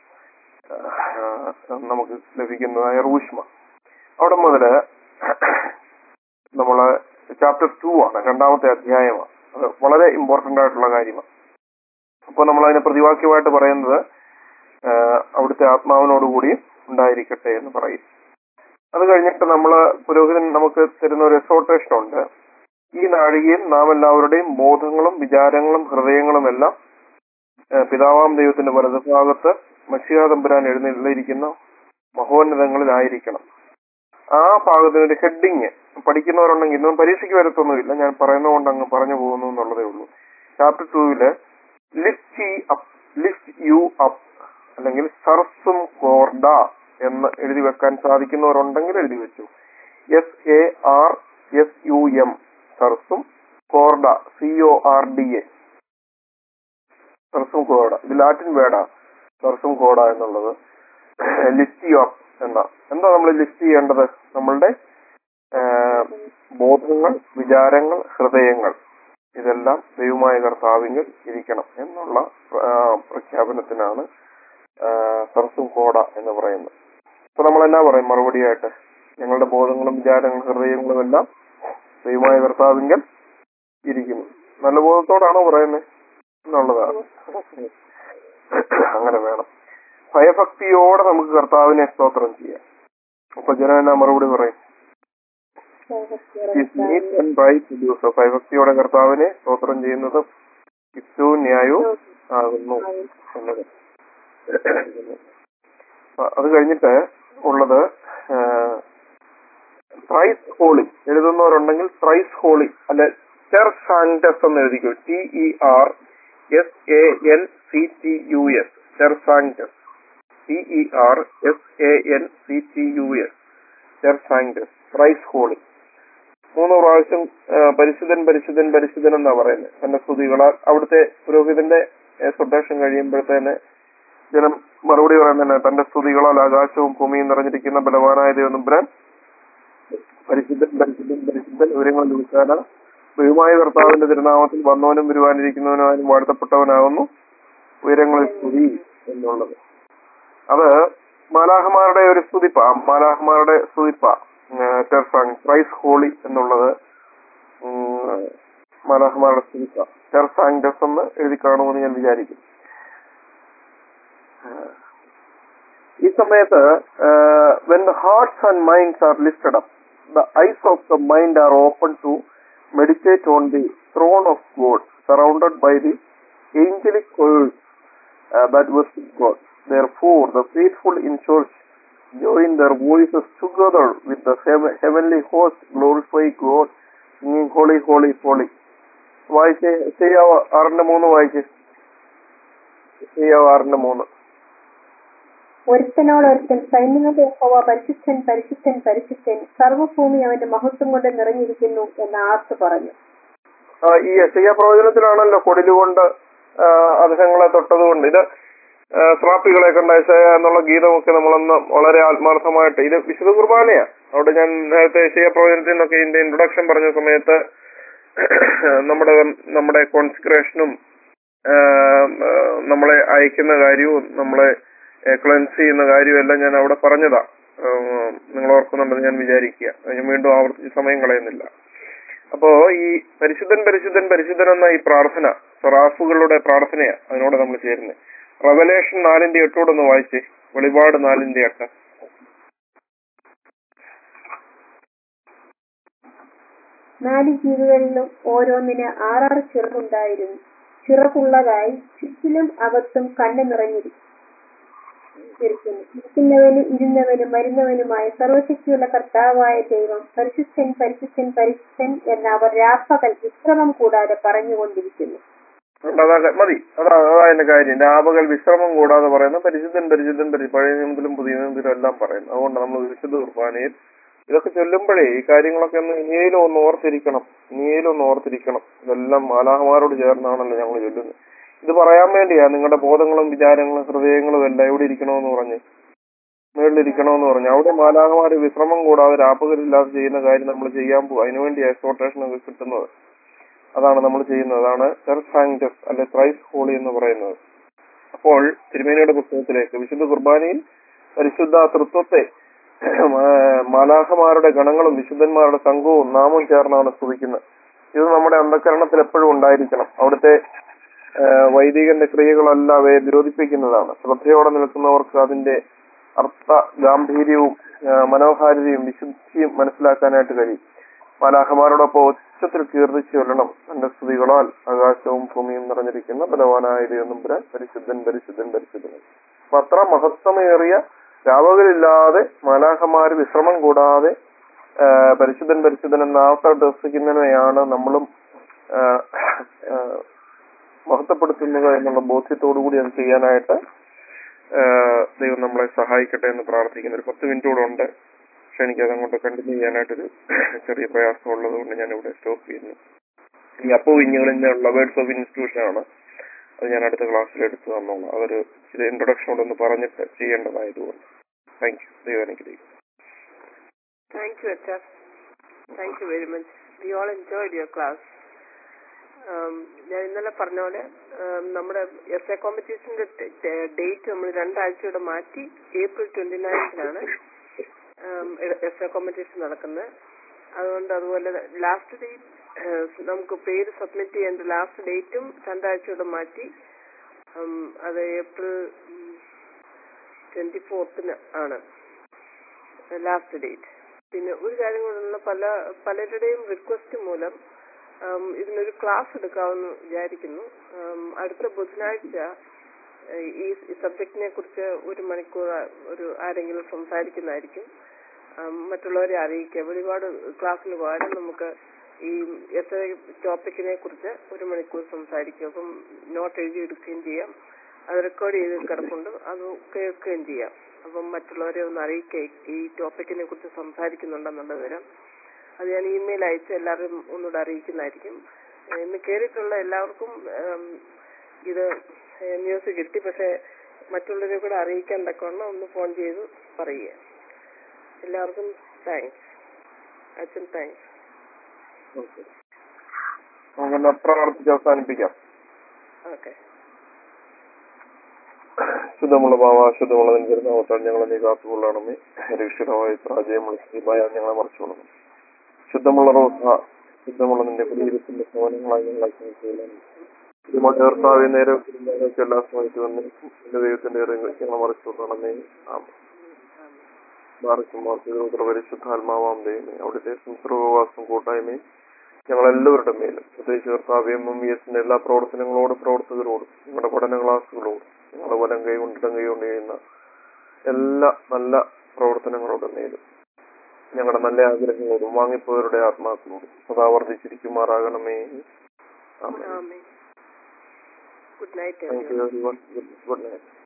ആഹ്, നമുക്ക് ലഭിക്കുന്നതായ റൂഷ്മ അവിടെ മുതല് നമ്മള് ചാപ്റ്റർ ടു ആണ് രണ്ടാമത്തെ അധ്യായമാണ് അത് വളരെ ഇമ്പോർട്ടന്റ് ആയിട്ടുള്ള കാര്യമാണ് അപ്പോൾ നമ്മൾ അതിനെ പ്രതിവാക്യമായിട്ട് പറയുന്നത് ആ, അവിടുത്തെ ആത്മാവിനോടുകൂടി ഉണ്ടായിരിക്കട്ടെ എന്ന് പറയും അത് കഴിഞ്ഞിട്ട് നമ്മൾ പുരോഹിതൻ നമുക്ക് തരുന്ന ഒരു എക്സോട്ടേഷൻ ഉണ്ട് ഈ നാഴികയിൽ നാം എല്ലാവരുടെയും ബോധങ്ങളും വിചാരങ്ങളും ഹൃദയങ്ങളും എല്ലാം ആ, പിതാവാം ദൈവത്തിന്റെ വലതുഭാഗത്ത് മഷിയാ തമ്പുരാൻ എഴുന്നള്ളിയിരിക്കുന്ന മഹോന്നതങ്ങളിലായിരിക്കണം ആ ഭാഗത്തിന് ഒരു ഹെഡിങ് പഠിക്കുന്നവരുണ്ടെങ്കിൽ ഇന്നും പരീക്ഷയ്ക്ക് വരത്തൊന്നുമില്ല ഞാൻ പറയുന്നതുകൊണ്ട് അങ്ങ് പറഞ്ഞു പോകുന്നു എന്നുള്ളതേ ഉള്ളൂ ചാപ്റ്റർ ടൂവില് lift up lift you up അല്ലെങ്കിൽ സർസും കോർഡ എന്ന് എഴുതി വെക്കാൻ സാധിക്കുന്നവരുണ്ടെങ്കിൽ എഴുതി വെച്ചു S A R S U M സർസും കോർഡ C O R D A സർസും കോഡ ഇത് ലാറ്റിൻ വേർഡാ സർസും കോഡ എന്നുള്ളത് ലിസ്റ്റ് അപ്പ് എന്ന എന്താ നമ്മൾ ലിസ്റ്റ് ചെയ്യേണ്ടത് നമ്മളുടെ ആ, ബോധങ്ങൾ വിചാരങ്ങൾ ഹൃദയങ്ങൾ ഇതെല്ലാം ദൈവമായ കർത്താവിങ്കിൽ ഇരിക്കണം എന്നുള്ള ആ, പ്രഖ്യാപനത്തിനാണ് ആ, സർസും കോട എന്ന് പറയുന്നത് അപ്പൊ നമ്മൾ എന്നാ പറയും മറുപടിയായിട്ട് ഞങ്ങളുടെ ബോധങ്ങളും വിചാരങ്ങളും ഹൃദയങ്ങളും എല്ലാം ദൈവമായ കർത്താവിങ്കൽ ഇരിക്കുന്നു നല്ല ബോധത്തോടാണോ പറയുന്നത് എന്നുള്ളതാണ് അങ്ങനെ വേണം ഭയഭക്തിയോടെ നമുക്ക് കർത്താവിനെ സ്തോത്രം ചെയ്യാം അപ്പൊ ജനം എന്നാ മറുപടി പറയും Is meet and right to do so. ഭയഭക്തിയോടെ കർത്താവിനെ സ്തോത്രം ചെയ്യുന്നത് യുക്തവും ന്യായവും ആകുന്നു എന്നത് അ- അത് കഴിഞ്ഞിട്ട് ഉള്ളത് ത്രൈസ് ഹോളി എഴുതുന്നവരുണ്ടെങ്കിൽ ത്രൈസ് ഹോളി അല്ലെ ചെർ സാങ്ടസ് എന്ന് എഴുതിക്കോ T E R S A N C T U S ചെർ സാങ്ടസ് T E R S A N C T U S ചെർ സാങ്ടസ് ത്രൈസ് ഹോളി മൂന്ന് പ്രാവശ്യം ആ, പരിശുദ്ധൻ പരിശുദ്ധൻ പരിശുദ്ധൻ എന്നാ പറയുന്നത് തന്റെ സ്തുതികളാൽ അവിടുത്തെ പുരോഹിതന്റെ സ്വദേശം കഴിയുമ്പോഴത്തേന് ജനം മറുപടി പറയുന്നതന്നെ തന്റെ സ്തുതികളാൽ ആകാശവും ഭൂമിയും നിറഞ്ഞിരിക്കുന്ന ബലവാനായ ദൈവനമ്പുരാൻ പരിശുദ്ധൻ പരിശുദ്ധൻ പരിശുദ്ധൻ വിവരങ്ങളിൽ വിളിച്ചാല ദൈവമായ കർത്താവിന്റെ തിരുനാമത്തിൽ വന്നവനും വരുവാനിരിക്കുന്നവനും വാഴ്ത്തപ്പെട്ടവനാകുന്നു ഉയരങ്ങളിൽ സ്തുതി എന്നുള്ളത് അത് മാലാഹമാരുടെ ഒരു സ്തുതിപ്പ മാലാഹമാരുടെ സ്തുതിപ്പ ടെർസാങ് പ്രൈസ് ഹോളി എന്നുള്ളത് ഉം, മാലാഹമാരുടെ സ്തുതിപ്പ ടെർസാങ് ഡെസ് എന്ന് എഴുതി കാണുമെന്ന് ഞാൻ വിചാരിക്കും ഈ സമയത്ത് when the hearts and minds are lifted up the eyes of the mind are open to meditate on the throne of God surrounded by the angelic course that worship God. Therefore, the faithful in church join their voices together with the heav- heavenly host, glorify God, singing Holy, Holy, Holy. വായിച്ചേ ചെയ്യാവോ ആറിന്റെ മൂന്ന് വായിച്ചേ ചെയ്യാവോ ആറിന്റെ മൂന്ന് ഒരുത്തനോടൊരുത്തൻ സൈന്യങ്ങളുടെ യഹോവ പരിശുദ്ധൻ പരിശുദ്ധൻ പരിശുദ്ധൻ സർവ്വഭൂമി അവന്റെ മഹത്വം കൊണ്ട് നിറഞ്ഞിരിക്കുന്നു എന്ന് ആർത്ത് പറഞ്ഞു ആ, ഈ യശയ പ്രവചനത്തിലാണല്ലോ കൊടിലുകൊണ്ട് ആ, അദ്ദേഹങ്ങളെ തൊട്ടതുകൊണ്ട് ഇത് ആ, സ്രാപ്പികളെ കണ്ട യശയ എന്നുള്ള ഗീതമൊക്കെ നമ്മളന്ന് വളരെ ആത്മാർത്ഥമായിട്ട് ഇത് വിശുദ്ധ കുർബാനയാ അവിടെ ഞാൻ നേരത്തെ യശയ പ്രവചനത്തിൽ നിന്നൊക്കെ ഇതിന്റെ ഇൻട്രൊഡക്ഷൻ പറഞ്ഞ സമയത്ത് നമ്മുടെ നമ്മുടെ കോൺസിക്രേഷനും നമ്മളെ അയക്കുന്ന കാര്യവും നമ്മളെ ക്ലൻസ് ചെയ്യുന്ന കാര്യവും എല്ലാം ഞാൻ അവിടെ പറഞ്ഞതാ ആ, നിങ്ങൾ ഓർക്കുന്നുണ്ടെന്ന് ഞാൻ വിചാരിക്കുക ഞാൻ വീണ്ടും ആവർത്തിച്ച് സമയം കളയുന്നില്ല അപ്പോ ഈ പരിശുദ്ധൻ പരിശുദ്ധൻ പരിശുദ്ധൻ എന്ന ഈ പ്രാർത്ഥന സറാഫുകളുടെ പ്രാർത്ഥനയാ അതിനോട് നമ്മൾ ചേരുന്നത് റവലേഷൻ നാലിന്റെ എട്ടോടെ ഒന്ന് വായിച്ചേ വെളിപാട് നാലിന്റെ എട്ട് നാല് ജീവികളിലും ഓരോന്നിന് ആറാറ് ചിറകുണ്ടായിരുന്നു ചിറകുള്ളതായി ചുറ്റിലും അകത്തും കണ്ണു നിറഞ്ഞിരിക്കുന്നു ഇരിക്കുന്നവനും ഇരുന്നവനും വരുന്നവനുമായ സർവശക്തിയുള്ള കർത്താവായ ദൈവം പരിശുദ്ധൻ പരിശുദ്ധൻ പരിശുദ്ധൻ എന്ന് അവർ രാപ്പകൽ വിശ്രമം കൂടാതെ പറഞ്ഞുകൊണ്ടിരിക്കുന്നു അതുകൊണ്ട് അതാ മതി അതാ അതാ എന്റെ കാര്യം രാപകൽ വിശ്രമം കൂടാതെ പറയുന്ന പരിശുദ്ധൻ പരിശുദ്ധൻ പരി- പഴയ നിയമത്തിലും പുതിയ നിയമത്തിലും എല്ലാം പറയുന്നു അതുകൊണ്ട് നമ്മൾ വിശുദ്ധ കുർബാനയിൽ ഇതൊക്കെ ചൊല്ലുമ്പോഴേ ഈ കാര്യങ്ങളൊക്കെ ഒന്ന് ഇനിയിലും ഒന്ന് ഓർത്തിരിക്കണം ഇനിയിലും ഒന്ന് ഓർത്തിരിക്കണം ഇതെല്ലാം മാലാഹമാരോട് ചേർന്നാണല്ലോ ഞങ്ങൾ ചൊല്ലുന്നത് ഇത് പറയാൻ വേണ്ടിയാ നിങ്ങളുടെ ബോധങ്ങളും വിചാരങ്ങളും ഹൃദയങ്ങളും എല്ലാം എവിടെ ഇരിക്കണമെന്ന് പറഞ്ഞ് മുകളിലിരിക്കണമെന്ന് പറഞ്ഞു അവിടെ മാലാഹമാര് വിശ്രമം കൂടാതെ രാപ്പകലില്ലാതെ ചെയ്യുന്ന കാര്യം നമ്മൾ ചെയ്യാൻ പോകും അതിനുവേണ്ടി എക്സ്പോർട്ടേഷൻ ഒക്കെ കിട്ടുന്നത് അതാണ് നമ്മൾ ചെയ്യുന്നത് അതാണ് ചെർച്ച് സാങ്ക്ടസ് അല്ലെ ക്രൈസ്റ്റ് ഹോളി എന്ന് പറയുന്നത് അപ്പോൾ തിരുമേനിയുടെ പുസ്തകത്തിലേക്ക് വിശുദ്ധ കുർബാനയിൽ പരിശുദ്ധ തൃത്വത്തെ മാ- മാലാഖമാരുടെ ഗണങ്ങളും വിശുദ്ധന്മാരുടെ സംഘവും നാമം ചേർന്നാണ് സ്തുതിക്കുന്നത് ഇത് നമ്മുടെ അന്ധകരണത്തിൽ എപ്പോഴും ഉണ്ടായിരിക്കണം അവിടുത്തെ ആ, വൈദികന്റെ ക്രിയകളെല്ലാം അവയെ വിരോധിപ്പിക്കുന്നതാണ് ശ്രദ്ധയോടെ നിൽക്കുന്നവർക്ക് അതിന്റെ അർത്ഥ ഗാംഭീര്യവും ആ, മനോഹാരിതയും വിശുദ്ധിയും മനസ്സിലാക്കാനായിട്ട് കഴിയും മാലാഖമാരോടൊപ്പം ഉച്ചത്തിൽ കീർത്തിച്ചു കൊല്ലണം തന്റെ സ്തുതികളാൽ ആകാശവും ഭൂമിയും നിറഞ്ഞിരിക്കുന്ന ബലവാനായ ദൈവനമ്പുരാൻ പരിശുദ്ധൻ പരിശുദ്ധൻ പരിശുദ്ധൻ അപ്പൊ അത്ര മഹത്വമേറിയ രാവകലില്ലാതെ മാലാഖമാര് വിശ്രമം കൂടാതെ ആ, പരിശുദ്ധൻ പരിശുദ്ധൻ എന്ന ആവർത്തിക്കുന്നതിനെയാണ് നമ്മളും ആ, ആ, മഹത്വപ്പെടുത്തുന്നത് എന്നുള്ള ബോധ്യത്തോടു കൂടി അത് ചെയ്യാനായിട്ട് ആ, ദൈവം നമ്മളെ സഹായിക്കട്ടെ എന്ന് പ്രാർത്ഥിക്കുന്ന ഒരു പത്ത് മിനിറ്റ് കൂടെ ഉണ്ട് പക്ഷെ എനിക്ക് അതങ്ങോട്ട് കണ്ടിന്യൂ ചെയ്യാനായിട്ടൊരു ചെറിയ പ്രയാസം ഉള്ളത് കൊണ്ട് ഞാൻ ഇവിടെ സ്റ്റോപ്പ് ചെയ്യുന്നു ഈ അപ്പോ ഇഞ്ഞുകളിലുള്ള വേർഡ്സ് ഓഫ് ഇൻസ്റ്റിറ്റ്യൂഷൻ ആണ് അത് ഞാൻ അടുത്ത ക്ലാസ്സിൽ എടുത്തു തന്നോളാം അതൊരു ഇത് ഇൻട്രൊഡക്ഷൻ ഒന്ന് പറഞ്ഞിട്ട് ചെയ്യേണ്ടതായതുകൊണ്ട് താങ്ക് യു ദൈവം അനുഗ്രഹിക്കും Thank you, Acha. Thank you very much. We all enjoyed your class. Um, ഞാൻ ഇന്നലെ പറഞ്ഞ പോലെ um, നമ്മുടെ എസ് എ കോമ്പറ്റീഷന്റെ ഡേറ്റ് നമ്മൾ രണ്ടാഴ്ചയോടെ മാറ്റി ഏപ്രിൽ ട്വന്റി നയൻത്തിനാണ് എസ് എ കോമ്പറ്റീഷൻ നടക്കുന്നത് അതുകൊണ്ട് അതുപോലെ ലാസ്റ്റ് ഡേറ്റ് നമുക്ക് പേര് സബ്മിറ്റ് ചെയ്യേണ്ട ലാസ്റ്റ് ഡേറ്റും രണ്ടാഴ്ചയോടെ മാറ്റി ഉം, അത് ഏപ്രിൽ ട്വന്റി ഫോർത്തിന് ആണ് ലാസ്റ്റ് ഡേറ്റ് പിന്നെ ഒരു കാര്യം കൊണ്ടുള്ള പല പലരുടെയും റിക്വസ്റ്റ് മൂലം ഉം, ഇതിനൊരു ക്ലാസ് എടുക്കാമെന്ന് വിചാരിക്കുന്നു ഉം, അടുത്ത ബുധനാഴ്ച ഏഹ്, ഈ സബ്ജക്റ്റിനെ കുറിച്ച് ഒരു മണിക്കൂർ ഒരു ആരെങ്കിലും സംസാരിക്കുന്നതായിരിക്കും ഉം, മറ്റുള്ളവരെ അറിയിക്കുക ഒരുപാട് ക്ലാസ്സിന് പകരം നമുക്ക് ഈ എസ് ഐ ടോപ്പിക്കിനെ കുറിച്ച് ഒരു മണിക്കൂർ സംസാരിക്കും അപ്പം നോട്ട് എഴുതി എടുക്കുകയും ചെയ്യാം അത് റെക്കോർഡ് ചെയ്ത് കിടപ്പുണ്ട് അത് കേൾക്കുകയും ചെയ്യാം അപ്പം മറ്റുള്ളവരെ ഒന്ന് അറിയിക്കുക ഈ ടോപ്പിക്കിനെ കുറിച്ച് സംസാരിക്കുന്നുണ്ടെന്നുള്ള വിവരം അത് ഞാൻ ഇമെയിൽ അയച്ച് എല്ലാവരും ഒന്നുകൂടെ അറിയിക്കുന്നതായിരിക്കും ഏഹ് ഇന്ന് കയറിയിട്ടുള്ള എല്ലാവർക്കും ഉം, ഇത് ന്യൂസ് കിട്ടി പക്ഷെ മറ്റുള്ളവരെ കൂടെ അറിയിക്കാൻ തക്കവണ്ണം ഒന്ന് ഫോൺ ചെയ്ത് പറയുക എല്ലാവർക്കും താങ്ക്സ് അച്ഛൻ താങ്ക്സ് ഓക്കെ നമുക്കെന്നാ പ്രാർത്ഥിച്ച് അവസാനിപ്പിക്കാം ഓക്കെ ശുദ്ധമുള്ള ഭാവ ശുദ്ധമുള്ള നിന്റെ ഞങ്ങളെ നീ കാത്തുകൊള്ളണമേ രക്ഷിതമായ പ്രാജയമുള്ള ശ്രീമായ ഞങ്ങളെ മറച്ചുകൊള്ളണം ശുദ്ധമുള്ള റോസ ശുദ്ധമുള്ള നിന്റെ കുടിയിരുത്തിന്റെ ഭവനങ്ങളായി ഞങ്ങളെ സ്നേഹിക്കണം ഇതിമോട്ട് കർത്താവെ നേരെ ഞങ്ങൾക്ക് എല്ലാ സമയത്ത് വന്ന് എന്റെ ദൈവത്തിന്റെ ഇറങ്ങി ഞങ്ങളെ മറച്ചുകൊള്ളണമേ മാർക്കും പരിശുദ്ധാത്മാവാം ദൈവമേ അവിടുത്തെ സംസർവവാസം കൂട്ടായ്മയും ഞങ്ങളെല്ലാവരുടെ മേലും പ്രത്യേകിച്ച് കർത്താവ് എം എം വി എസിന്റെ എല്ലാ പ്രവർത്തനങ്ങളോടും പ്രവർത്തകരോടും ഞങ്ങളുടെ പഠന ക്ലാസ്സുകളോടും ഞങ്ങളുടെ വലം കൈ കൊണ്ട് ഇടം കൈ കൊണ്ട് ചെയ്യുന്ന എല്ലാ നല്ല പ്രവർത്തനങ്ങളുടെ മേലും ഞങ്ങളുടെ നല്ല ആഗ്രഹങ്ങളോടും വാങ്ങിപ്പോയവരുടെ ആത്മാക്കളോടും സദാ വർദ്ധിച്ചിരിക്കുമാറാകണമേ ആമേൻ good night thank you good night